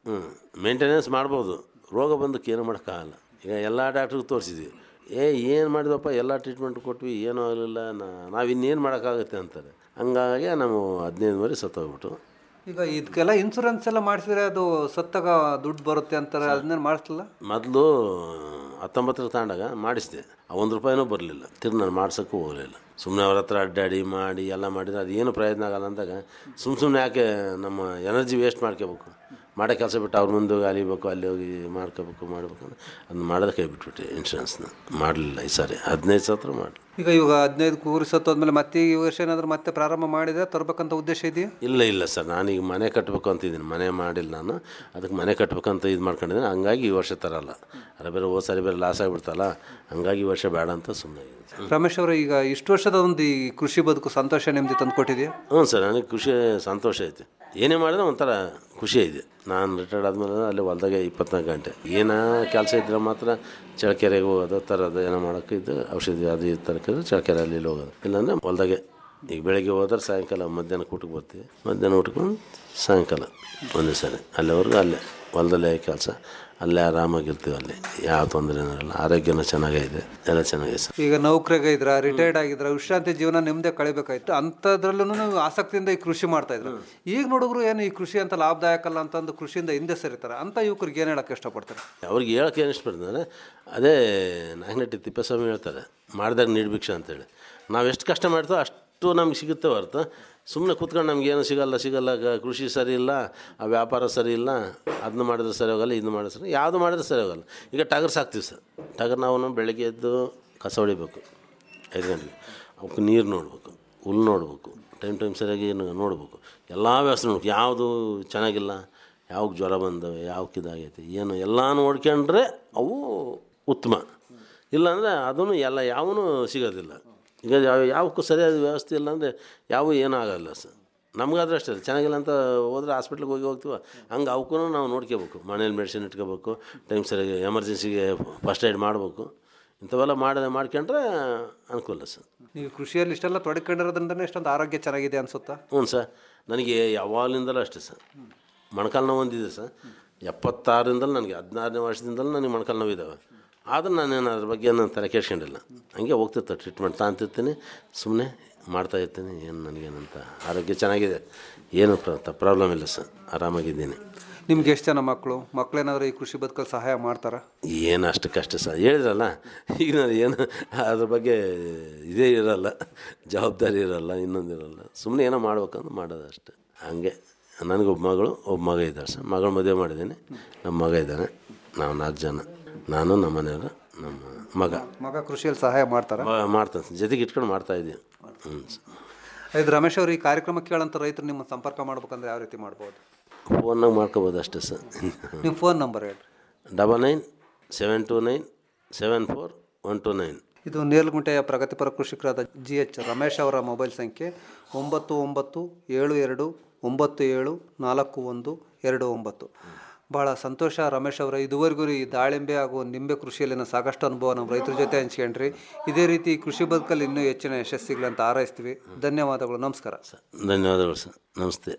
ಹ್ಞೂ ಮೇಂಟೆನೆನ್ಸ್ ಮಾಡ್ಬೋದು ರೋಗ ಬಂದಕ್ಕೆ ಏನು ಮಾಡೋಕ್ಕಾಗಲ್ಲ ಈಗ ಎಲ್ಲ ಡಾಕ್ಟ್ರಿಗೆ ತೋರಿಸಿದ್ವಿ ಏ ಏನು ಮಾಡಿದಪ್ಪ ಎಲ್ಲ ಟ್ರೀಟ್ಮೆಂಟ್ ಕೊಟ್ವಿ ಏನೂ ಆಗಲಿಲ್ಲ ನಾವು ಇನ್ನೇನು ಮಾಡೋಕ್ಕಾಗುತ್ತೆ ಅಂತಾರೆ ಹಂಗಾಗಿ ನಾವು ಹದಿನೈದು ಮರಿ ಸತ್ತೋಗ್ಬಿಟ್ಟು ಈಗ ಇದಕ್ಕೆಲ್ಲ ಇನ್ಸೂರೆನ್ಸ್ ಎಲ್ಲ ಮಾಡಿಸಿದ್ರೆ ಅದು ಸತ್ತಾಗ ದುಡ್ಡು ಬರುತ್ತೆ ಅಂತಾರೆ ಅದನ್ನೇನು ಮಾಡಿಸ್ಲಿಲ್ಲ ಮೊದಲು ಹತ್ತೊಂಬತ್ತರ ತಗೊಂಡಾಗ ಮಾಡಿಸಿದೆ ಒಂದು ರೂಪಾಯಿನೂ ಬರಲಿಲ್ಲ ತಿರ್ಗಿ ನಾನು ಮಾಡ್ಸೋಕ್ಕೂ ಹೋಗಲಿಲ್ಲ ಸುಮ್ಮನೆ ಅವ್ರ ಹತ್ರ ಅಡ್ಡಾಡಿ ಮಾಡಿ ಎಲ್ಲ ಮಾಡಿದ್ರೆ ಅದು ಏನು ಪ್ರಯೋಜನ ಆಗಲ್ಲ ಅಂದಾಗ ಸುಮ್ಮ ಸುಮ್ಮನೆ ಯಾಕೆ ನಮ್ಮ ಎನರ್ಜಿ ವೇಸ್ಟ್ ಮಾಡ್ಕೋಬೇಕು ಮಾಡೋ ಕೆಲಸ ಬಿಟ್ಟು ಅವ್ರ ಮುಂದೆ ಹೋಗಿ ಅಲಿಬೇಕು ಅಲ್ಲಿ ಹೋಗಿ ಮಾಡ್ಕೋಬೇಕು ಮಾಡಬೇಕು ಅಂತ ಅದನ್ನ ಮಾಡೋದು ಕೈ ಬಿಟ್ಬಿಟ್ಟೆ ಇನ್ಶೂರೆನ್ಸ್ನ ಮಾಡಲಿಲ್ಲ ಈ ಸಾರಿ ಹದಿನೈದು ಸತ್ರ ಮಾಡಿ ಈಗ ಇವಾಗ ಹದಿನೈದು ಕೂರಿ ಸತ್ತೋದ್ಮೇಲೆ ಮತ್ತೆ ಈ ವರ್ಷ ಏನಾದರೂ ಮತ್ತೆ ಪ್ರಾರಂಭ ಮಾಡಿದ್ರೆ ತರಬೇಕಂತ ಉದ್ದೇಶ ಇದೆಯಾ ಇಲ್ಲ ಇಲ್ಲ ಸರ್ ನಾನೀಗ ಮನೆ ಕಟ್ಟಬೇಕು ಅಂತಿದ್ದೀನಿ ಮನೆ ಮಾಡಿಲ್ಲ ನಾನು ಅದಕ್ಕೆ ಮನೆ ಕಟ್ಟಬೇಕಂತ ಇದು ಮಾಡ್ಕೊಂಡಿದ್ದೀನಿ ಹಂಗಾಗಿ ಈ ವರ್ಷ ತರಲ್ಲ ಅರೆ ಬೇರೆ ಹೋದ ಸಾರಿ ಬೇರೆ ಲಾಸ್ ಆಗಿಬಿಡ್ತಲ್ಲ ಹಂಗಾಗಿ ಈ ವರ್ಷ ಬೇಡ ಅಂತ ಸುಮ್ಮನೆ ರಮೇಶ್ ಅವರು ಈಗ ಇಷ್ಟು ವರ್ಷದ ಒಂದು ಈ ಕೃಷಿ ಬದುಕು ಸಂತೋಷ ನೆಮ್ಮದಿ ತಂದು ಕೊಟ್ಟಿದೆಯಾ ಹ್ಞೂ ಸರ್ ನನಗೆ ಖುಷಿ ಸಂತೋಷ ಐತೆ ಏನೇ ಮಾಡಿದ್ರೆ ಒಂಥರ ಖುಷಿ ಇದೆ ನಾನು ರಿಟೈರ್ಡ್ ಆದಮೇಲೆ ಅಲ್ಲಿ ಹೊಲ್ದಾಗೆ ಇಪ್ಪತ್ನಾಲ್ಕು ಗಂಟೆ ಏನೋ ಕೆಲಸ ಇದ್ರೆ ಮಾತ್ರ ಚಳಕೆರೆಗೆ ಹೋಗೋದು ತರೋದು ಏನೋ ಮಾಡೋಕ್ಕೆ ಇದು ಔಷಧಿ ಅದು ಇದು ತರಕಿದ್ರೆ ಚಳಕೆರೆ ಅಲ್ಲಿ ಇಲ್ಲಿ ಹೋಗೋದು ಇಲ್ಲಾಂದರೆ ಹೊಲ್ದಾಗೆ ಈಗ ಬೆಳಗ್ಗೆ ಹೋದ್ರೆ ಸಾಯಂಕಾಲ ಮಧ್ಯಾಹ್ನ ಊಟಕ್ಕೆ ಬರ್ತೀವಿ ಮಧ್ಯಾಹ್ನ ಊಟಕ್ಕೆ ಬಂದು ಸಾಯಂಕಾಲ ಒಂದೇ ಸರಿ ಅಲ್ಲಿವರೆಗೂ ಅಲ್ಲೇ ಹೊಲದಲ್ಲೇ ಕೆಲಸ ಅಲ್ಲೇ ಆರಾಮಾಗಿರ್ತೀವಿ ಅಲ್ಲಿ ಯಾವ ತೊಂದರೆ ಇರಲ್ಲ ಆರೋಗ್ಯನೂ ಚೆನ್ನಾಗಿದೆ ಎಲ್ಲ ಚೆನ್ನಾಗಿದೆ ಸರ್ ಈಗ ನೌಕರಿಗೆ ಇದ್ರ ರಿಟೈರ್ಡ್ ಆಗಿದ್ರ ವಿಶ್ರಾಂತಿ ಜೀವನ ನಿಮ್ಮದೇ ಕಳಿಬೇಕಾಯ್ತು ಅಂಥದ್ರಲ್ಲೂ ನೀವು ಆಸಕ್ತಿಯಿಂದ ಈ ಕೃಷಿ ಮಾಡ್ತಾ ಇದ್ರು ಈಗ ನೋಡಿದ್ರು ಏನು ಈ ಕೃಷಿ ಅಂತ ಲಾಭದಾಯಕ ಅಲ್ಲ ಅಂತಂದು ಕೃಷಿಯಿಂದ ಹಿಂದೆ ಸರಿತಾರೆ ಅಂತ ಯುವಕರಿಗೆ ಏನು ಹೇಳಕ್ಕೆ ಇಷ್ಟಪಡ್ತಾರೆ ಅವ್ರಿಗೆ ಹೇಳಕ್ಕೆ ಏನು ಇಷ್ಟಪಡ್ತಾರೆ ಅದೇ ನಾಗನಟ್ಟಿ ತಿಪ್ಪೇಸ್ವಾಮಿ ಹೇಳ್ತಾರೆ ಮಾಡಿದಾಗ ನೀಡ್ಭಿಕ್ಷ ಅಂತೇಳಿ ನಾವು ಎಷ್ಟು ಕಷ್ಟ ಮಾಡ್ತೋ ಅಷ್ಟು ನಮ್ಗೆ ಸಿಗುತ್ತೆ ಹೊರತು ಸುಮ್ಮನೆ ಕೂತ್ಕೊಂಡು ನಮಗೇನು ಸಿಗಲ್ಲ ಸಿಗಲ್ಲ ಗ- ಕೃಷಿ ಸರಿ ಇಲ್ಲ ಆ ವ್ಯಾಪಾರ ಸರಿ ಇಲ್ಲ ಅದನ್ನ ಮಾಡಿದ್ರೆ ಸರಿ ಹೋಗಲ್ಲ ಇದನ್ನ ಮಾಡಿದ್ರೆ ಸರಿ ಯಾವುದು ಮಾಡಿದ್ರೆ ಸರಿ ಹೋಗಲ್ಲ ಈಗ ಟಗರ್ ಸಾಕ್ತೀವಿ ಸರ್ ಟಗರ್ ನಾವು ಬೆಳಗ್ಗೆ ಎದ್ದು ಕಸ ಹೊಡಿಬೇಕು ಐದು ಗಂಟೆಗೆ ಅವಕ್ಕೆ ನೀರು ನೋಡಬೇಕು ಹುಲ್ಲು ನೋಡಬೇಕು ಟೈಮ್ ಟೈಮ್ ಸರಿಯಾಗಿ ಏನು ನೋಡಬೇಕು ಎಲ್ಲ ವ್ಯವಸ್ಥೆ ನೋಡ್ಬೇಕು ಯಾವುದು ಚೆನ್ನಾಗಿಲ್ಲ ಯಾವಾಗ ಜ್ವರ ಬಂದವೆ ಯಾವಕ್ಕೆ ಇದಾಗೈತೆ ಏನು ಎಲ್ಲ ನೋಡ್ಕೊಂಡ್ರೆ ಅವು ಉತ್ತಮ ಇಲ್ಲಾಂದರೆ ಅದನ್ನು ಎಲ್ಲ ಯಾವೂ ಸಿಗೋದಿಲ್ಲ ಈಗ ಯಾವ ಯಾವಕ್ಕೂ ಸರಿಯಾದ ವ್ಯವಸ್ಥೆ ಇಲ್ಲ ಅಂದರೆ ಯಾವ ಏನೂ ಆಗಲ್ಲ ಸರ್ ನಮಗಾದ್ರೆ ಅಷ್ಟೇ ಚೆನ್ನಾಗಿಲ್ಲ ಅಂತ ಹೋದ್ರೆ ಹಾಸ್ಪಿಟ್ಲಿಗೆ ಹೋಗಿ ಹೋಗ್ತೀವ ಹಂಗೆ ಅವಕ್ಕೂ ನಾವು ನೋಡ್ಕೋಬೇಕು ಮನೇಲಿ ಮೆಡಿಸಿನ್ ಇಟ್ಕೋಬೇಕು ಟೈಮ್ ಸರಿಯಾಗಿ ಎಮರ್ಜೆನ್ಸಿಗೆ ಫಸ್ಟ್ ಏಡ್ ಮಾಡಬೇಕು ಇಂಥವೆಲ್ಲ ಮಾಡಿದೆ ಮಾಡ್ಕೊಂಡ್ರೆ ಅನುಕೂಲ ಸರ್ ನೀವು ಕೃಷಿಯಲ್ಲಿ ಇಷ್ಟೆಲ್ಲ ತೊಡಕೊಂಡಿರೋದ್ರಿಂದನೇ ಇಷ್ಟೊಂದು ಆರೋಗ್ಯ ಚೆನ್ನಾಗಿದೆ ಅನ್ಸುತ್ತಾ ಹ್ಞೂ ಸರ್ ನನಗೆ ಯಾವಾಗಲಿಂದಲೂ ಅಷ್ಟೇ ಸರ್ ಮೊಣಕಾಲು ನೋವು ಒಂದಿದೆ ಸರ್ ಎಪ್ಪತ್ತಾರರಿಂದಲೂ ನನಗೆ ಹದಿನಾರನೇ ವರ್ಷದಿಂದಲೂ ನನಗೆ ಮೊಣಕಾಲು ನೋವು ಇದ್ದಾವೆ ಆದರೂ ನಾನೇನು ಅದ್ರ ಬಗ್ಗೆ ನಾನು ತಲೆ ಕೆಡ್ಸ್ಕೊಂಡಿಲ್ಲ ಹಂಗೆ ಹೋಗ್ತಿರ್ತಾರೆ ಟ್ರೀಟ್ಮೆಂಟ್ ತಾಂತಿರ್ತೀನಿ ಸುಮ್ಮನೆ ಮಾಡ್ತಾ ಇರ್ತೀನಿ ಏನು ನನಗೇನಂತ ಆರೋಗ್ಯ ಚೆನ್ನಾಗಿದೆ ಏನು ಪ್ರಾಬ್ಲಮ್ ಇಲ್ಲ ಸರ್ ಆರಾಮಾಗಿದ್ದೀನಿ ನಿಮ್ಗೆ ಎಷ್ಟು ಜನ ಮಕ್ಕಳು ಮಕ್ಕಳೇನಾದರೂ ಈ ಕೃಷಿ ಬದುಕಲ್ಲಿ ಸಹಾಯ ಮಾಡ್ತಾರಾ ಏನು ಅಷ್ಟಕ್ಕಷ್ಟೇ ಸರ್ ಹೇಳಿದ್ರಲ್ಲ ಈಗ ನಾನು ಏನು ಅದ್ರ ಬಗ್ಗೆ ಇದೇ ಇರಲ್ಲ ಜವಾಬ್ದಾರಿ ಇರಲ್ಲ ಇನ್ನೊಂದು ಇರಲ್ಲ ಸುಮ್ಮನೆ ಏನೋ ಮಾಡ್ಬೇಕಂದ್ರೆ ಮಾಡೋದು ಅಷ್ಟೆ ಹಂಗೆ ನನಗೊಬ್ಬ ಮಗಳು ಒಬ್ಬ ಮಗ ಇದ್ದಾರೆ ಸರ್ ಮಗಳು ಮದುವೆ ಮಾಡಿದ್ದೀನಿ ನಮ್ಮ ಮಗ ಇದ್ದಾನೆ ನಾವು ನಾಲ್ಕು ಜನ ನಾನು ನಮ್ಮ ಮನೆಯವರು ನಮ್ಮ ಮಗ ಮಗ ಕೃಷಿಯಲ್ಲಿ ಸಹಾಯ ಮಾಡ್ತಾರಾ ಮ- ಮಾಡ್ತಾನೆ ಸರ್. ಜೊತೆಗೆ ಇಟ್ಕೊಂಡು ಮಾಡ್ತಾ ಇದ್ದೀವಿ ಹ್ಞೂ ಸರ್ ಇದು ರಮೇಶ್ ಅವರು ಈ ಕಾರ್ಯಕ್ರಮ ಕೇಳಂತ ರೈತರು ನಿಮ್ಮ ಸಂಪರ್ಕ ಮಾಡ್ಬೇಕಂದ್ರೆ ಯಾವ ರೀತಿ ಮಾಡ್ಬೋದು ಫೋನ್ನಾಗ ಮಾಡ್ಕೋಬೋದು ಅಷ್ಟೇ ಸರ್ ನಿಮ್ಮ ಫೋನ್ ನಂಬರ್ ಹೇಳಿ double nine seven two nine seven four one two nine ಇದು ನೇರ್ಲಗುಂಟೆಯ ಪ್ರಗತಿಪರ ಕೃಷಿಕರಾದ ಜಿ ಎಚ್ ರಮೇಶ್ ಅವರ ಮೊಬೈಲ್ ಸಂಖ್ಯೆ ಒಂಬತ್ತು ಒಂಬತ್ತು ಏಳು ಎರಡು ಒಂಬತ್ತು ಏಳು ನಾಲ್ಕು ಒಂದು ಎರಡು ಒಂಬತ್ತು ಬಹಳ ಸಂತೋಷ ರಮೇಶ್ ಅವರ ಇದುವರೆಗೂ ಈ ದಾಳಿಂಬೆ ಹಾಗೂ ನಿಂಬೆ ಕೃಷಿಯಲ್ಲಿನ ಸಾಕಷ್ಟು ಅನುಭವ ನಮ್ಮ ರೈತರ ಜೊತೆ ಹಂಚ್ಕೊಂಡ್ರಿ ಇದೇ ರೀತಿ ಈ ಕೃಷಿ ಬದುಕಲ್ಲಿ ಇನ್ನೂ ಹೆಚ್ಚಿನ ಯಶಸ್ಸಿಗ್ಲಿ ಅಂತ ಹಾರೈಸ್ತೀವಿ ಧನ್ಯವಾದಗಳು ನಮಸ್ಕಾರ ಧನ್ಯವಾದಗಳು ಸರ್ ನಮಸ್ತೆ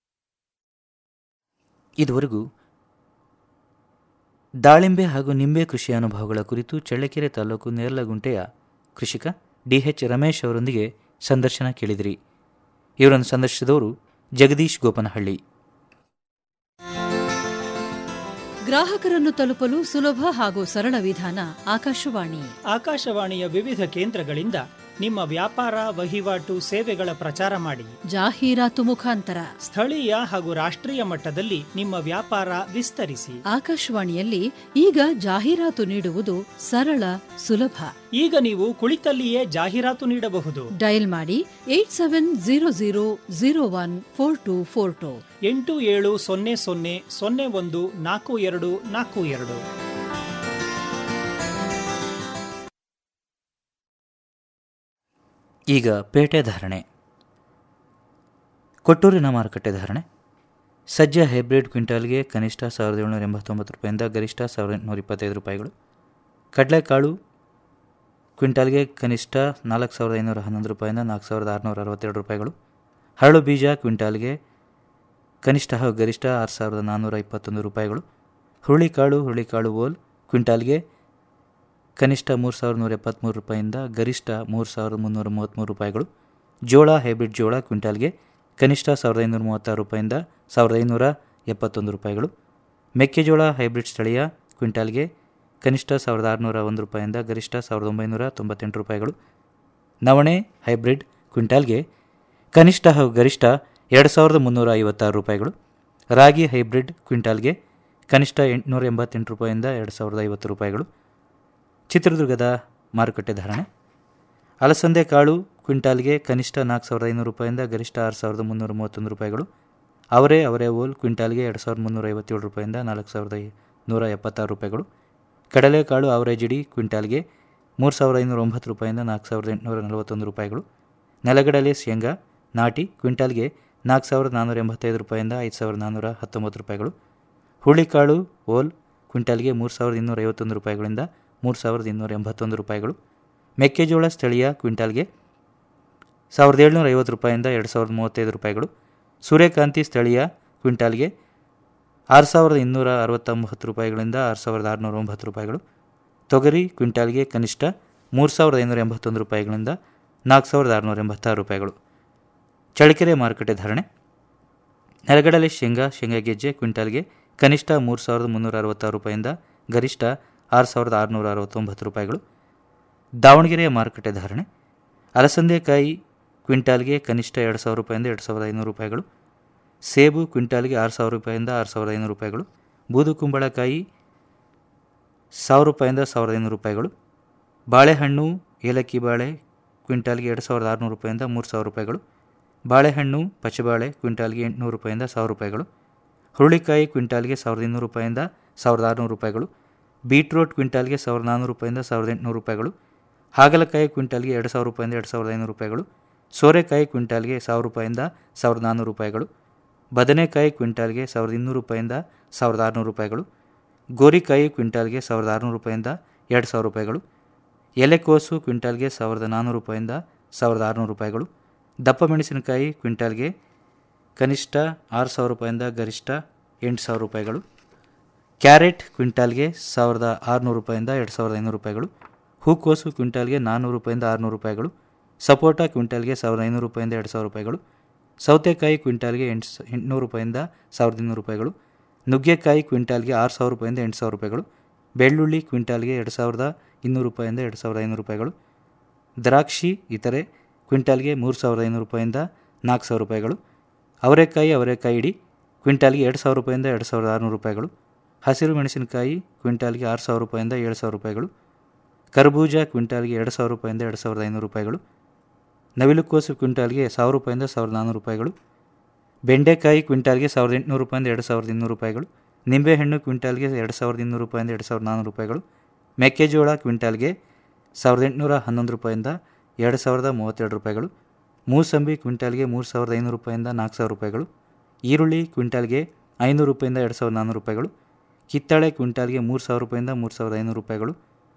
ಇದುವರೆಗೂ ದಾಳಿಂಬೆ ಹಾಗೂ ನಿಂಬೆ ಕೃಷಿ ಅನುಭವಗಳ ಕುರಿತು ಚಳ್ಳಕೆರೆ ತಾಲೂಕು ನೇರ್ಲಗುಂಟೆಯ ಕೃಷಿಕ ಡಿ ಎಚ್ ರಮೇಶ್ ಅವರೊಂದಿಗೆ ಸಂದರ್ಶನ ಕೇಳಿದಿರಿ ಇವರನ್ನು ಸಂದರ್ಶಿಸಿದವರು ಜಗದೀಶ್ ಗೋಪನಹಳ್ಳಿ ಗ್ರಾಹಕರನ್ನು ತಲುಪಲು ಸುಲಭ ಹಾಗೂ ಸರಳ ವಿಧಾನ ಆಕಾಶವಾಣಿ ಆಕಾಶವಾಣಿಯ ವಿವಿಧ ಕೇಂದ್ರಗಳಿಂದ ನಿಮ್ಮ ವ್ಯಾಪಾರ ವಹಿವಾಟು ಸೇವೆಗಳ ಪ್ರಚಾರ ಮಾಡಿ ಜಾಹೀರಾತು ಮುಖಾಂತರ ಸ್ಥಳೀಯ ಹಾಗೂ ರಾಷ್ಟ್ರೀಯ ಮಟ್ಟದಲ್ಲಿ ನಿಮ್ಮ ವ್ಯಾಪಾರ ವಿಸ್ತರಿಸಿ ಆಕಾಶವಾಣಿಯಲ್ಲಿ ಈಗ ಜಾಹೀರಾತು ನೀಡುವುದು ಸರಳ ಸುಲಭ ಈಗ ನೀವು ಕುಳಿತಲ್ಲಿಯೇ ಜಾಹೀರಾತು ನೀಡಬಹುದು ಡಯಲ್ ಮಾಡಿ eight seven zero zero zero one four two four two ಎಂಟು ಏಳು ಸೊನ್ನೆ ಸೊನ್ನೆ ಸೊನ್ನೆ ಒಂದು ನಾಲ್ಕು ಎರಡು ನಾಲ್ಕು ಎರಡು ಈಗ ಪೇಟೆ ಧಾರಣೆ ಕೊಟ್ಟೂರಿನ ಮಾರುಕಟ್ಟೆ ಧಾರಣೆ ಸಜ್ಜೆ ಹೈಬ್ರಿಡ್ ಕ್ವಿಂಟಾಲ್ಗೆ ಕನಿಷ್ಠ ಸಾವಿರದ ಏಳ್ನೂರ ಎಂಬತ್ತೊಂಬತ್ತು ರೂಪಾಯಿಂದ ಗರಿಷ್ಠ ಸಾವಿರದ ಎಂಟುನೂರ ಇಪ್ಪತ್ತೈದು ರೂಪಾಯಿಗಳು ಕಡಲೆಕಾಳು ಕ್ವಿಂಟಾಲ್ಗೆ ಕನಿಷ್ಠ ನಾಲ್ಕು ಸಾವಿರದ ಐನೂರ ಹನ್ನೊಂದು ರೂಪಾಯಿಂದ ನಾಲ್ಕು ಸಾವಿರದ ಆರುನೂರ ಅರವತ್ತೆರಡು ರೂಪಾಯಿಗಳು ಹರಳು ಬೀಜ ಕ್ವಿಂಟಾಲ್ಗೆ ಕನಿಷ್ಠ ಹಾಗೂ ಗರಿಷ್ಠ ಆರು ಸಾವಿರದ ನಾನ್ನೂರ ಇಪ್ಪತ್ತೊಂದು ರೂಪಾಯಿಗಳು ಹುರುಳಿಕಾಳು ಹುರುಳಿಕಾಳು ಓಲ್ ಕ್ವಿಂಟಾಲ್ಗೆ ಕನಿಷ್ಠ ಮೂರು ಸಾವಿರದ ನೂರ ಎಪ್ಪತ್ತ್ಮೂರು ರೂಪಾಯಿಂದ ಗರಿಷ್ಠ ಮೂರು ಸಾವಿರದ ಮುನ್ನೂರ ಮೂವತ್ತ್ಮೂರು ರೂಪಾಯಿಗಳು ಜೋಳ ಹೈಬ್ರಿಡ್ ಜೋಳ ಕ್ವಿಂಟಾಲ್ಗೆ ಕನಿಷ್ಠ ಸಾವಿರದ ಐನೂರ ಮೂವತ್ತಾರು ರೂಪಾಯಿಂದ ಸಾವಿರದ ಐನೂರ ಎಪ್ಪತ್ತೊಂದು ರೂಪಾಯಿಗಳು ಮೆಕ್ಕೆಜೋಳ ಹೈಬ್ರಿಡ್ ಸ್ಥಳೀಯ ಕ್ವಿಂಟಾಲ್ಗೆ ಕನಿಷ್ಠ ಸಾವಿರದ ಆರುನೂರ ಒಂದು ರೂಪಾಯಿಂದ ಗರಿಷ್ಠ ಸಾವಿರದ ಒಂಬೈನೂರ ತೊಂಬತ್ತೆಂಟು ರೂಪಾಯಿಗಳು ನವಣೆ ಹೈಬ್ರಿಡ್ ಕ್ವಿಂಟಾಲ್ಗೆ ಕನಿಷ್ಠ ಹಾಗೂ ಗರಿಷ್ಠ ಎರಡು ಸಾವಿರದ ಮುನ್ನೂರ ಐವತ್ತಾರು ರೂಪಾಯಿಗಳು ರಾಗಿ ಹೈಬ್ರಿಡ್ ಕ್ವಿಂಟಾಲ್ಗೆ ಕನಿಷ್ಠ ಎಂಟುನೂರ ಎಂಬತ್ತೆಂಟು ರೂಪಾಯಿಂದ ಎರಡು ಸಾವಿರದ ಐವತ್ತು ರೂಪಾಯಿಗಳು ಚಿತ್ರದುರ್ಗದ ಮಾರುಕಟ್ಟೆ ಧಾರಣೆ ಅಲಸಂದೆ ಕಾಳು ಕ್ವಿಂಟಾಲ್ಗೆ ಕನಿಷ್ಠ ನಾಲ್ಕು ಸಾವಿರದ ಐನೂರು ರೂಪಾಯಿಂದ ಗರಿಷ್ಠ ಆರು ಸಾವಿರದ ಮುನ್ನೂರ ಮೂವತ್ತೊಂದು ರೂಪಾಯಿಗಳು ಅವರೇ ಅವರೇ ಓಲ್ ಕ್ವಿಂಟಾಲ್ಗೆ ಎರಡು ಸಾವಿರದ ಮುನ್ನೂರ ಐವತ್ತೇಳು ರೂಪಾಯಿಂದ ನಾಲ್ಕು ಸಾವಿರದ ನೂರ ಎಪ್ಪತ್ತಾರು ರೂಪಾಯಿಗಳು ಕಡಲೆಕಾಳು ಅವರೇಜ್ ಇಡಿ ಕ್ವಿಂಟಾಲ್ಗೆ ಮೂರು ಸಾವಿರದ ಐನೂರ ಒಂಬತ್ತು ರೂಪಾಯಿಂದ ನಾಲ್ಕು ಸಾವಿರದ ಎಂಟುನೂರ ನಲವತ್ತೊಂದು ರೂಪಾಯಿಗಳು ನೆಲಗಡಲೆ ಶೇಂಗಾ ನಾಟಿ ಕ್ವಿಂಟಾಲ್ಗೆ ನಾಲ್ಕು ಸಾವಿರದ ನಾನ್ನೂರ ಎಂಬತ್ತೈದು ರೂಪಾಯಿಂದ ಐದು ಸಾವಿರದ ನಾನ್ನೂರ ಹತ್ತೊಂಬತ್ತು ರೂಪಾಯಿಗಳು ಹುಳಿಕಾಳು ಓಲ್ ಕ್ವಿಂಟಾಲ್ಗೆ ಮೂರು ಸಾವಿರದ ಇನ್ನೂರ ಐವತ್ತೊಂದು ರೂಪಾಯಿಗಳಿಂದ ಮೂರು ಸಾವಿರದ ಇನ್ನೂರ ಎಂಬತ್ತೊಂದು ರೂಪಾಯಿಗಳು ಮೆಕ್ಕೆಜೋಳ ಸ್ಥಳೀಯ ಕ್ವಿಂಟಾಲ್ಗೆ ಸಾವಿರದ ಏಳ್ನೂರ ಐವತ್ತು ರೂಪಾಯಿಂದ ಎರಡು ಸಾವಿರದ ಮೂವತ್ತೈದು ರೂಪಾಯಿಗಳು ಸೂರ್ಯಕಾಂತಿ ಸ್ಥಳೀಯ ಕ್ವಿಂಟಾಲ್ಗೆ ಆರು ಸಾವಿರದ ಇನ್ನೂರ ಅರವತ್ತೊಂಬತ್ತು ರೂಪಾಯಿಗಳಿಂದ ಆರು ಸಾವಿರದ ಆರುನೂರ ಒಂಬತ್ತು ರೂಪಾಯಿಗಳು ತೊಗರಿ ಕ್ವಿಂಟಾಲ್ಗೆ ಕನಿಷ್ಠ ಮೂರು ಸಾವಿರದ ಐನೂರ ಎಂಬತ್ತೊಂದು ರೂಪಾಯಿಗಳಿಂದ ನಾಲ್ಕು ಸಾವಿರದ ಆರುನೂರ ಎಂಬತ್ತಾರು ರೂಪಾಯಿಗಳು ಚಳ್ಳಕೆರೆ ಮಾರುಕಟ್ಟೆ ಧಾರಣೆ ನೆಲಗಡಲೆ ಶೇಂಗಾ ಶೇಂಗಾ ಗೆಜ್ಜೆ ಕ್ವಿಂಟಾಲ್ಗೆ ಕನಿಷ್ಠ ಮೂರು ಸಾವಿರದ ಮುನ್ನೂರ ಅರವತ್ತಾರು ರೂಪಾಯಿಂದ ಗರಿಷ್ಠ ಆರು ಸಾವಿರದ ಆರುನೂರ ಅರವತ್ತೊಂಬತ್ತು ರೂಪಾಯಿಗಳು ದಾವಣಗೆರೆಯ ಮಾರುಕಟ್ಟೆ ಧಾರಣೆ ಅಲಸಂದೆಕಾಯಿ ಕ್ವಿಂಟಾಲ್ಗೆ ಕನಿಷ್ಠ ಎರಡು ಸಾವಿರ ರೂಪಾಯಿಂದ ಎರಡು ಸಾವಿರದ ಐನೂರು ರೂಪಾಯಿಗಳು ಸೇಬು ಕ್ವಿಂಟಾಲ್ಗೆ ಆರು ಸಾವಿರ ರೂಪಾಯಿಂದ ಆರು ಸಾವಿರದ ಐನೂರು ರೂಪಾಯಿಗಳು ಬೂದು ಕುಂಬಳಕಾಯಿ ಸಾವಿರ ರೂಪಾಯಿಂದ ಸಾವಿರದ ಐನೂರು ರೂಪಾಯಿಗಳು ಬಾಳೆಹಣ್ಣು ಏಲಕ್ಕಿ ಬಾಳೆ ಕ್ವಿಂಟಾಲ್ಗೆ ಎರಡು ಸಾವಿರದ ಆರುನೂರು ರೂಪಾಯಿಂದ ಮೂರು ಸಾವಿರ ರೂಪಾಯಿಗಳು ಬಾಳೆಹಣ್ಣು ಪಚ್ಚಬಾಳೆ ಕ್ವಿಂಟಾಲ್ಗೆ ಎಂಟುನೂರು ರೂಪಾಯಿಂದ ಸಾವಿರ ರೂಪಾಯಿಗಳು ಹುರುಳಿಕಾಯಿ ಕ್ವಿಂಟಾಲ್ಗೆ ಸಾವಿರದ ಇನ್ನೂರು ರೂಪಾಯಿಂದ ಸಾವಿರದ ಆರುನೂರು ರೂಪಾಯಿಗಳು ಬೀಟ್ರೋಟ್ ಕ್ವಿಂಟಾಲ್ಗೆ ಸಾವಿರದ ನಾನ್ನೂರು ರೂಪಾಯಿಂದ ಸಾವಿರದ ಎಂಟುನೂರು ರೂಪಾಯಿಗಳು ಹಾಗಲಕಾಯಿ ಕ್ವಿಂಟಾಲ್ಗೆ ಎರಡು ಸಾವಿರ ರೂಪಾಯಿಂದ ಎರಡು ಸಾವಿರದ ಐನೂರು ರೂಪಾಯಿಗಳು ಸೋರೆಕಾಯಿ ಕ್ವಿಂಟಾಲ್ಗೆ ಸಾವಿರ ರೂಪಾಯಿಂದ ಸಾವಿರದ ನಾನ್ನೂರು ರೂಪಾಯಿಗಳು ಬದನೆಕಾಯಿ ಕ್ವಿಂಟಾಲ್ಗೆ ಸಾವಿರದ ಇನ್ನೂರು ರೂಪಾಯಿಂದ ಸಾವಿರದ ಆರುನೂರು ರೂಪಾಯಿಗಳು ಗೋರಿಕಾಯಿ ಕ್ವಿಂಟಾಲ್ಗೆ ಸಾವಿರದ ಆರುನೂರು ರೂಪಾಯಿಂದ ಎರಡು ಸಾವಿರ ರೂಪಾಯಿಗಳು ಎಲೆಕೋಸು ಕ್ವಿಂಟಾಲ್ಗೆ ಸಾವಿರದ ನಾನ್ನೂರು ರೂಪಾಯಿಂದ ಸಾವಿರದ ಆರುನೂರು ರೂಪಾಯಿಗಳು ದಪ್ಪ ಮೆಣಸಿನಕಾಯಿ ಕ್ವಿಂಟಾಲ್ಗೆ ಕನಿಷ್ಠ ಆರು ಸಾವಿರ ರೂಪಾಯಿಂದ ಗರಿಷ್ಠ ಎಂಟು ಸಾವಿರ ರೂಪಾಯಿಗಳು ಕ್ಯಾರೆಟ್ ಕ್ವಿಂಟಾಲ್ಗೆ ಸಾವಿರದ ಆರುನೂರು ರೂಪಾಯಿಂದ ಎರಡು ಸಾವಿರದ ಐನೂರು ರೂಪಾಯಿಗಳು ಹೂಕೋಸು ಕ್ವಿಂಟಾಲ್ಗೆ ನಾನ್ನೂರು ರೂಪಾಯಿಂದ ಆರುನೂರು ರೂಪಾಯಿಗಳು ಸಪೋಟ ಕ್ವಿಂಟಾಲ್ಗೆ ಸಾವಿರದ ಐನೂರು ರೂಪಾಯಿಂದ ಎರಡು ಸಾವಿರ ರೂಪಾಯಿಗಳು ಸೌತೆಕಾಯಿ ಕ್ವಿಂಟಾಲ್ಗೆ ಎಂಟು ಎಂಟುನೂರು ರೂಪಾಯಿಂದ ಸಾವಿರದ ಇನ್ನೂರು ರೂಪಾಯಿಗಳು ನುಗ್ಗೆಕಾಯಿ ಕ್ವಿಂಟಾಲ್ಗೆ ಆರು ಸಾವಿರ ರೂಪಾಯಿಂದ ಎಂಟು ಸಾವಿರ ರೂಪಾಯಿಗಳು ಬೆಳ್ಳುಳ್ಳಿ ಕ್ವಿಂಟಾಲ್ಗೆ ಎರಡು ಸಾವಿರದ ಇನ್ನೂರು ರೂಪಾಯಿಂದ ಎರಡು ಸಾವಿರದ ಐನೂರು ರೂಪಾಯಿಗಳು ದ್ರಾಕ್ಷಿ ಇತರೆ ಕ್ವಿಂಟಾಲ್ಗೆ ಮೂರು ಸಾವಿರದ ಐನೂರು ರೂಪಾಯಿಂದ ನಾಲ್ಕು ಸಾವಿರ ರೂಪಾಯಿಗಳು ಅವರೆಕಾಯಿ ಅವರೆಕಾಯಿ ಇಡಿ ಕ್ವಿಂಟಾಲ್ಗೆ ಎರಡು ಸಾವಿರ ರೂಪಾಯಿಂದ ಎರಡು ಸಾವಿರದ ಆರುನೂರು ರೂಪಾಯಿಗಳು ಹಸಿರು ಮೆಣಸಿನಕಾಯಿ ಕ್ವಿಂಟಾಲ್ಗೆ ಆರು ಸಾವಿರ ರೂಪಾಯಿಂದ ಏಳು ಸಾವಿರ ರೂಪಾಯಿಗಳು ಕರ್ಬೂಜ ಕ್ವಿಂಟಾಲ್ಗೆ ಎರಡು ಸಾವಿರ ರೂಪಾಯಿಂದ ಎರಡು ಸಾವಿರದ ಐನೂರು ರೂಪಾಯಿಗಳು ನವಿಲುಕೋಸು ಕ್ವಿಂಟಾಲ್ಗೆ ಸಾವಿರ ರೂಪಾಯಿಂದ ಸಾವಿರದ ನಾನ್ನೂರು ರೂಪಾಯಿಗಳು ಬೆಂಡೆಕಾಯಿ ಕ್ವಿಂಟಾಲ್ಗೆ ಸಾವಿರದ ಎಂಟುನೂರು ರೂಪಾಯಿಂದ ಎರಡು ಸಾವಿರದ ಇನ್ನೂರು ರೂಪಾಯಿಗಳು ನಿಂಬೆಹಣ್ಣು ಕ್ವಿಂಟಾಲ್ಗೆ ಎರಡು ಸಾವಿರದ ಇನ್ನೂರು ರೂಪಾಯಿಂದ ಎರಡು ಸಾವಿರದ ನಾನ್ನೂರು ರೂಪಾಯಿಗಳು ಮೆಕ್ಕೆಜೋಳ ಕ್ವಿಂಟಾಲ್ಗೆ ಸಾವಿರದ ಎಂಟುನೂರ ಹನ್ನೊಂದು ರೂಪಾಯಿಂದ ಎರಡು ಸಾವಿರದ ಮೂವತ್ತೆರಡು ರೂಪಾಯಿಗಳು ಮೂಸಂಬಿ ಕ್ವಿಂಟಾಲ್ಗೆ ಮೂರು ಸಾವಿರದ ಐನೂರು ರೂಪಾಯಿಂದ ನಾಲ್ಕು ಸಾವಿರ ರೂಪಾಯಿಗಳು ಈರುಳ್ಳಿ ಕ್ವಿಂಟಾಲ್ಗೆ ಐನೂರು ರೂಪಾಯಿಂದ ಎರಡು ಸಾವಿರದ ನಾನ್ನೂರು ರೂಪಾಯಿಗಳು ಕಿತ್ತಾಳೆ ಕ್ವಿಂಟಾಲ್ಗೆ ಮೂರು ಸಾವಿರ ರೂಪಾಯಿಂದ ಮೂರು ಸಾವಿರದ ಐನೂರು ರೂಪಾಯಿಗಳು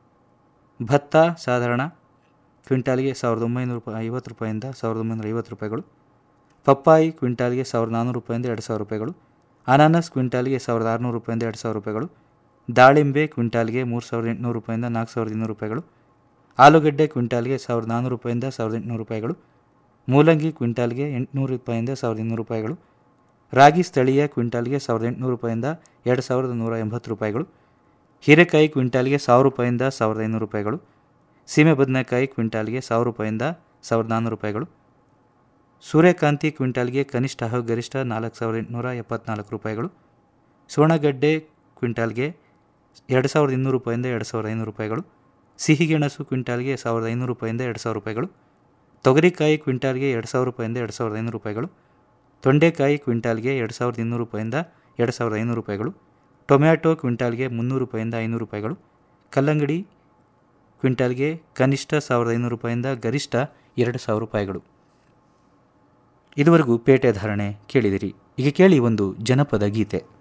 ಭತ್ತ ಸಾಧಾರಣ ಕ್ವಿಂಟಾಲ್ಗೆ ಸಾವಿರದ ಒಂಬೈನೂರು ರೂಪಾಯಿ ಐವತ್ತು ರೂಪಾಯಿಂದ ಸಾವಿರದ ಒಂಬೈನೂರ ಐವತ್ತು ರೂಪಾಯಿಗಳು ಪಪ್ಪಾಯಿ ಕ್ವಿಂಟಾಲ್ಗೆ ಸಾವಿರದ ನಾನ್ನೂರು ರೂಪಾಯಿಂದ ಎರಡು ಸಾವಿರ ರೂಪಾಯಿಗಳು ಅನಾನಸ್ ಕ್ವಿಂಟಾಲ್ಗೆ ಸಾವಿರದ ಆರುನೂರು ರೂಪಾಯಿಂದ ಎರಡು ಸಾವಿರ ರೂಪಾಯಿಗಳು ದಾಳಿಂಬೆ ಕ್ವಿಂಟಾಲ್ಗೆ ಮೂರು ಸಾವಿರದ ಎಂಟುನೂರು ರೂಪಾಯಿಂದ ನಾಲ್ಕು ಸಾವಿರದ ಇನ್ನೂರು ರೂಪಾಯಿಗಳು ಆಲೂಗಡ್ಡೆ ಕ್ವಿಂಟಾಲ್ಗೆ ಸಾವಿರದ ನಾನ್ನೂರು ರೂಪಾಯಿಂದ ಸಾವಿರದ ಎಂಟುನೂರು ರೂಪಾಯಿಗಳು ಮೂಲಂಗಿ ಕ್ವಿಂಟಾಲ್ಗೆ ಎಂಟುನೂರು ರೂಪಾಯಿಂದ ಸಾವಿರದ ಇನ್ನೂರು ರೂಪಾಯಿಗಳು ರಾಗಿ ಸ್ಥಳೀಯ ಕ್ವಿಂಟಾಲ್ಗೆ ಸಾವಿರದ ಎಂಟುನೂರು ರೂಪಾಯಿಂದ ಎರಡು ಸಾವಿರದ ನೂರ ಎಂಬತ್ತು ರೂಪಾಯಿಗಳು ಹೀರೆಕಾಯಿ ಕ್ವಿಂಟಾಲ್ಗೆ ಸಾವಿರ ರೂಪಾಯಿಂದ ಸಾವಿರದ ಐನೂರು ರೂಪಾಯಿಗಳು ಸೀಮೆ ಬದನೆಕಾಯಿ ಕ್ವಿಂಟಾಲ್ಗೆ ಸಾವಿರ ರೂಪಾಯಿಂದ ಸಾವಿರದ ನಾನ್ನೂರು ರೂಪಾಯಿಗಳು ಸೂರ್ಯಕಾಂತಿ ಕ್ವಿಂಟಾಲ್ಗೆ ಕನಿಷ್ಠ ಹಾಗೂ ಗರಿಷ್ಠ ನಾಲ್ಕು ಸಾವಿರದ ಎಂಟುನೂರ ಎಪ್ಪತ್ನಾಲ್ಕು ರೂಪಾಯಿಗಳು ಸೋಣಗಡ್ಡೆ ಕ್ವಿಂಟಾಲ್ಗೆ ಎರಡು ಸಾವಿರದ ಇನ್ನೂರು ರೂಪಾಯಿಂದ ಎರಡು ಸಾವಿರದ ಐನೂರು ರೂಪಾಯಿಗಳು ಸಿಹಿಗೆಣಸು ಕ್ವಿಂಟಾಲ್ಗೆ ಸಾವಿರದ ಐನೂರು ರೂಪಾಯಿಂದ ಎರಡು ಸಾವಿರ ರೂಪಾಯಿಗಳು ತೊಗರಿಕಾಯಿ ಕ್ವಿಂಟಾಲ್ಗೆ ಎರಡು ಸಾವಿರ ರೂಪಾಯಿಂದ ಎರಡು ಸಾವಿರದ ಐನೂರು ರೂಪಾಯಿಗಳು ತೊಂಡೆಕಾಯಿ ಕ್ವಿಂಟಾಲ್ಗೆ ಎರಡು ಸಾವಿರದ ಇನ್ನೂರು ರೂಪಾಯಿಂದ ಎರಡು ಸಾವಿರದ ಐನೂರು ರೂಪಾಯಿಗಳು ಟೊಮ್ಯಾಟೊ ಕ್ವಿಂಟಾಲ್ಗೆ ಮುನ್ನೂರು ರೂಪಾಯಿಂದ ಐನೂರು ರೂಪಾಯಿಗಳು ಕಲ್ಲಂಗಡಿ ಕ್ವಿಂಟಾಲ್ಗೆ ಕನಿಷ್ಠ ಸಾವಿರದ ಐನೂರು ರೂಪಾಯಿಂದ ಗರಿಷ್ಠ ಎರಡು ಸಾವಿರ ರೂಪಾಯಿಗಳು ಇದುವರೆಗೂ ಪೇಟೆ ಧಾರಣೆ ಕೇಳಿದಿರಿ ಈಗ ಕೇಳಿ ಒಂದು ಜನಪದ ಗೀತೆ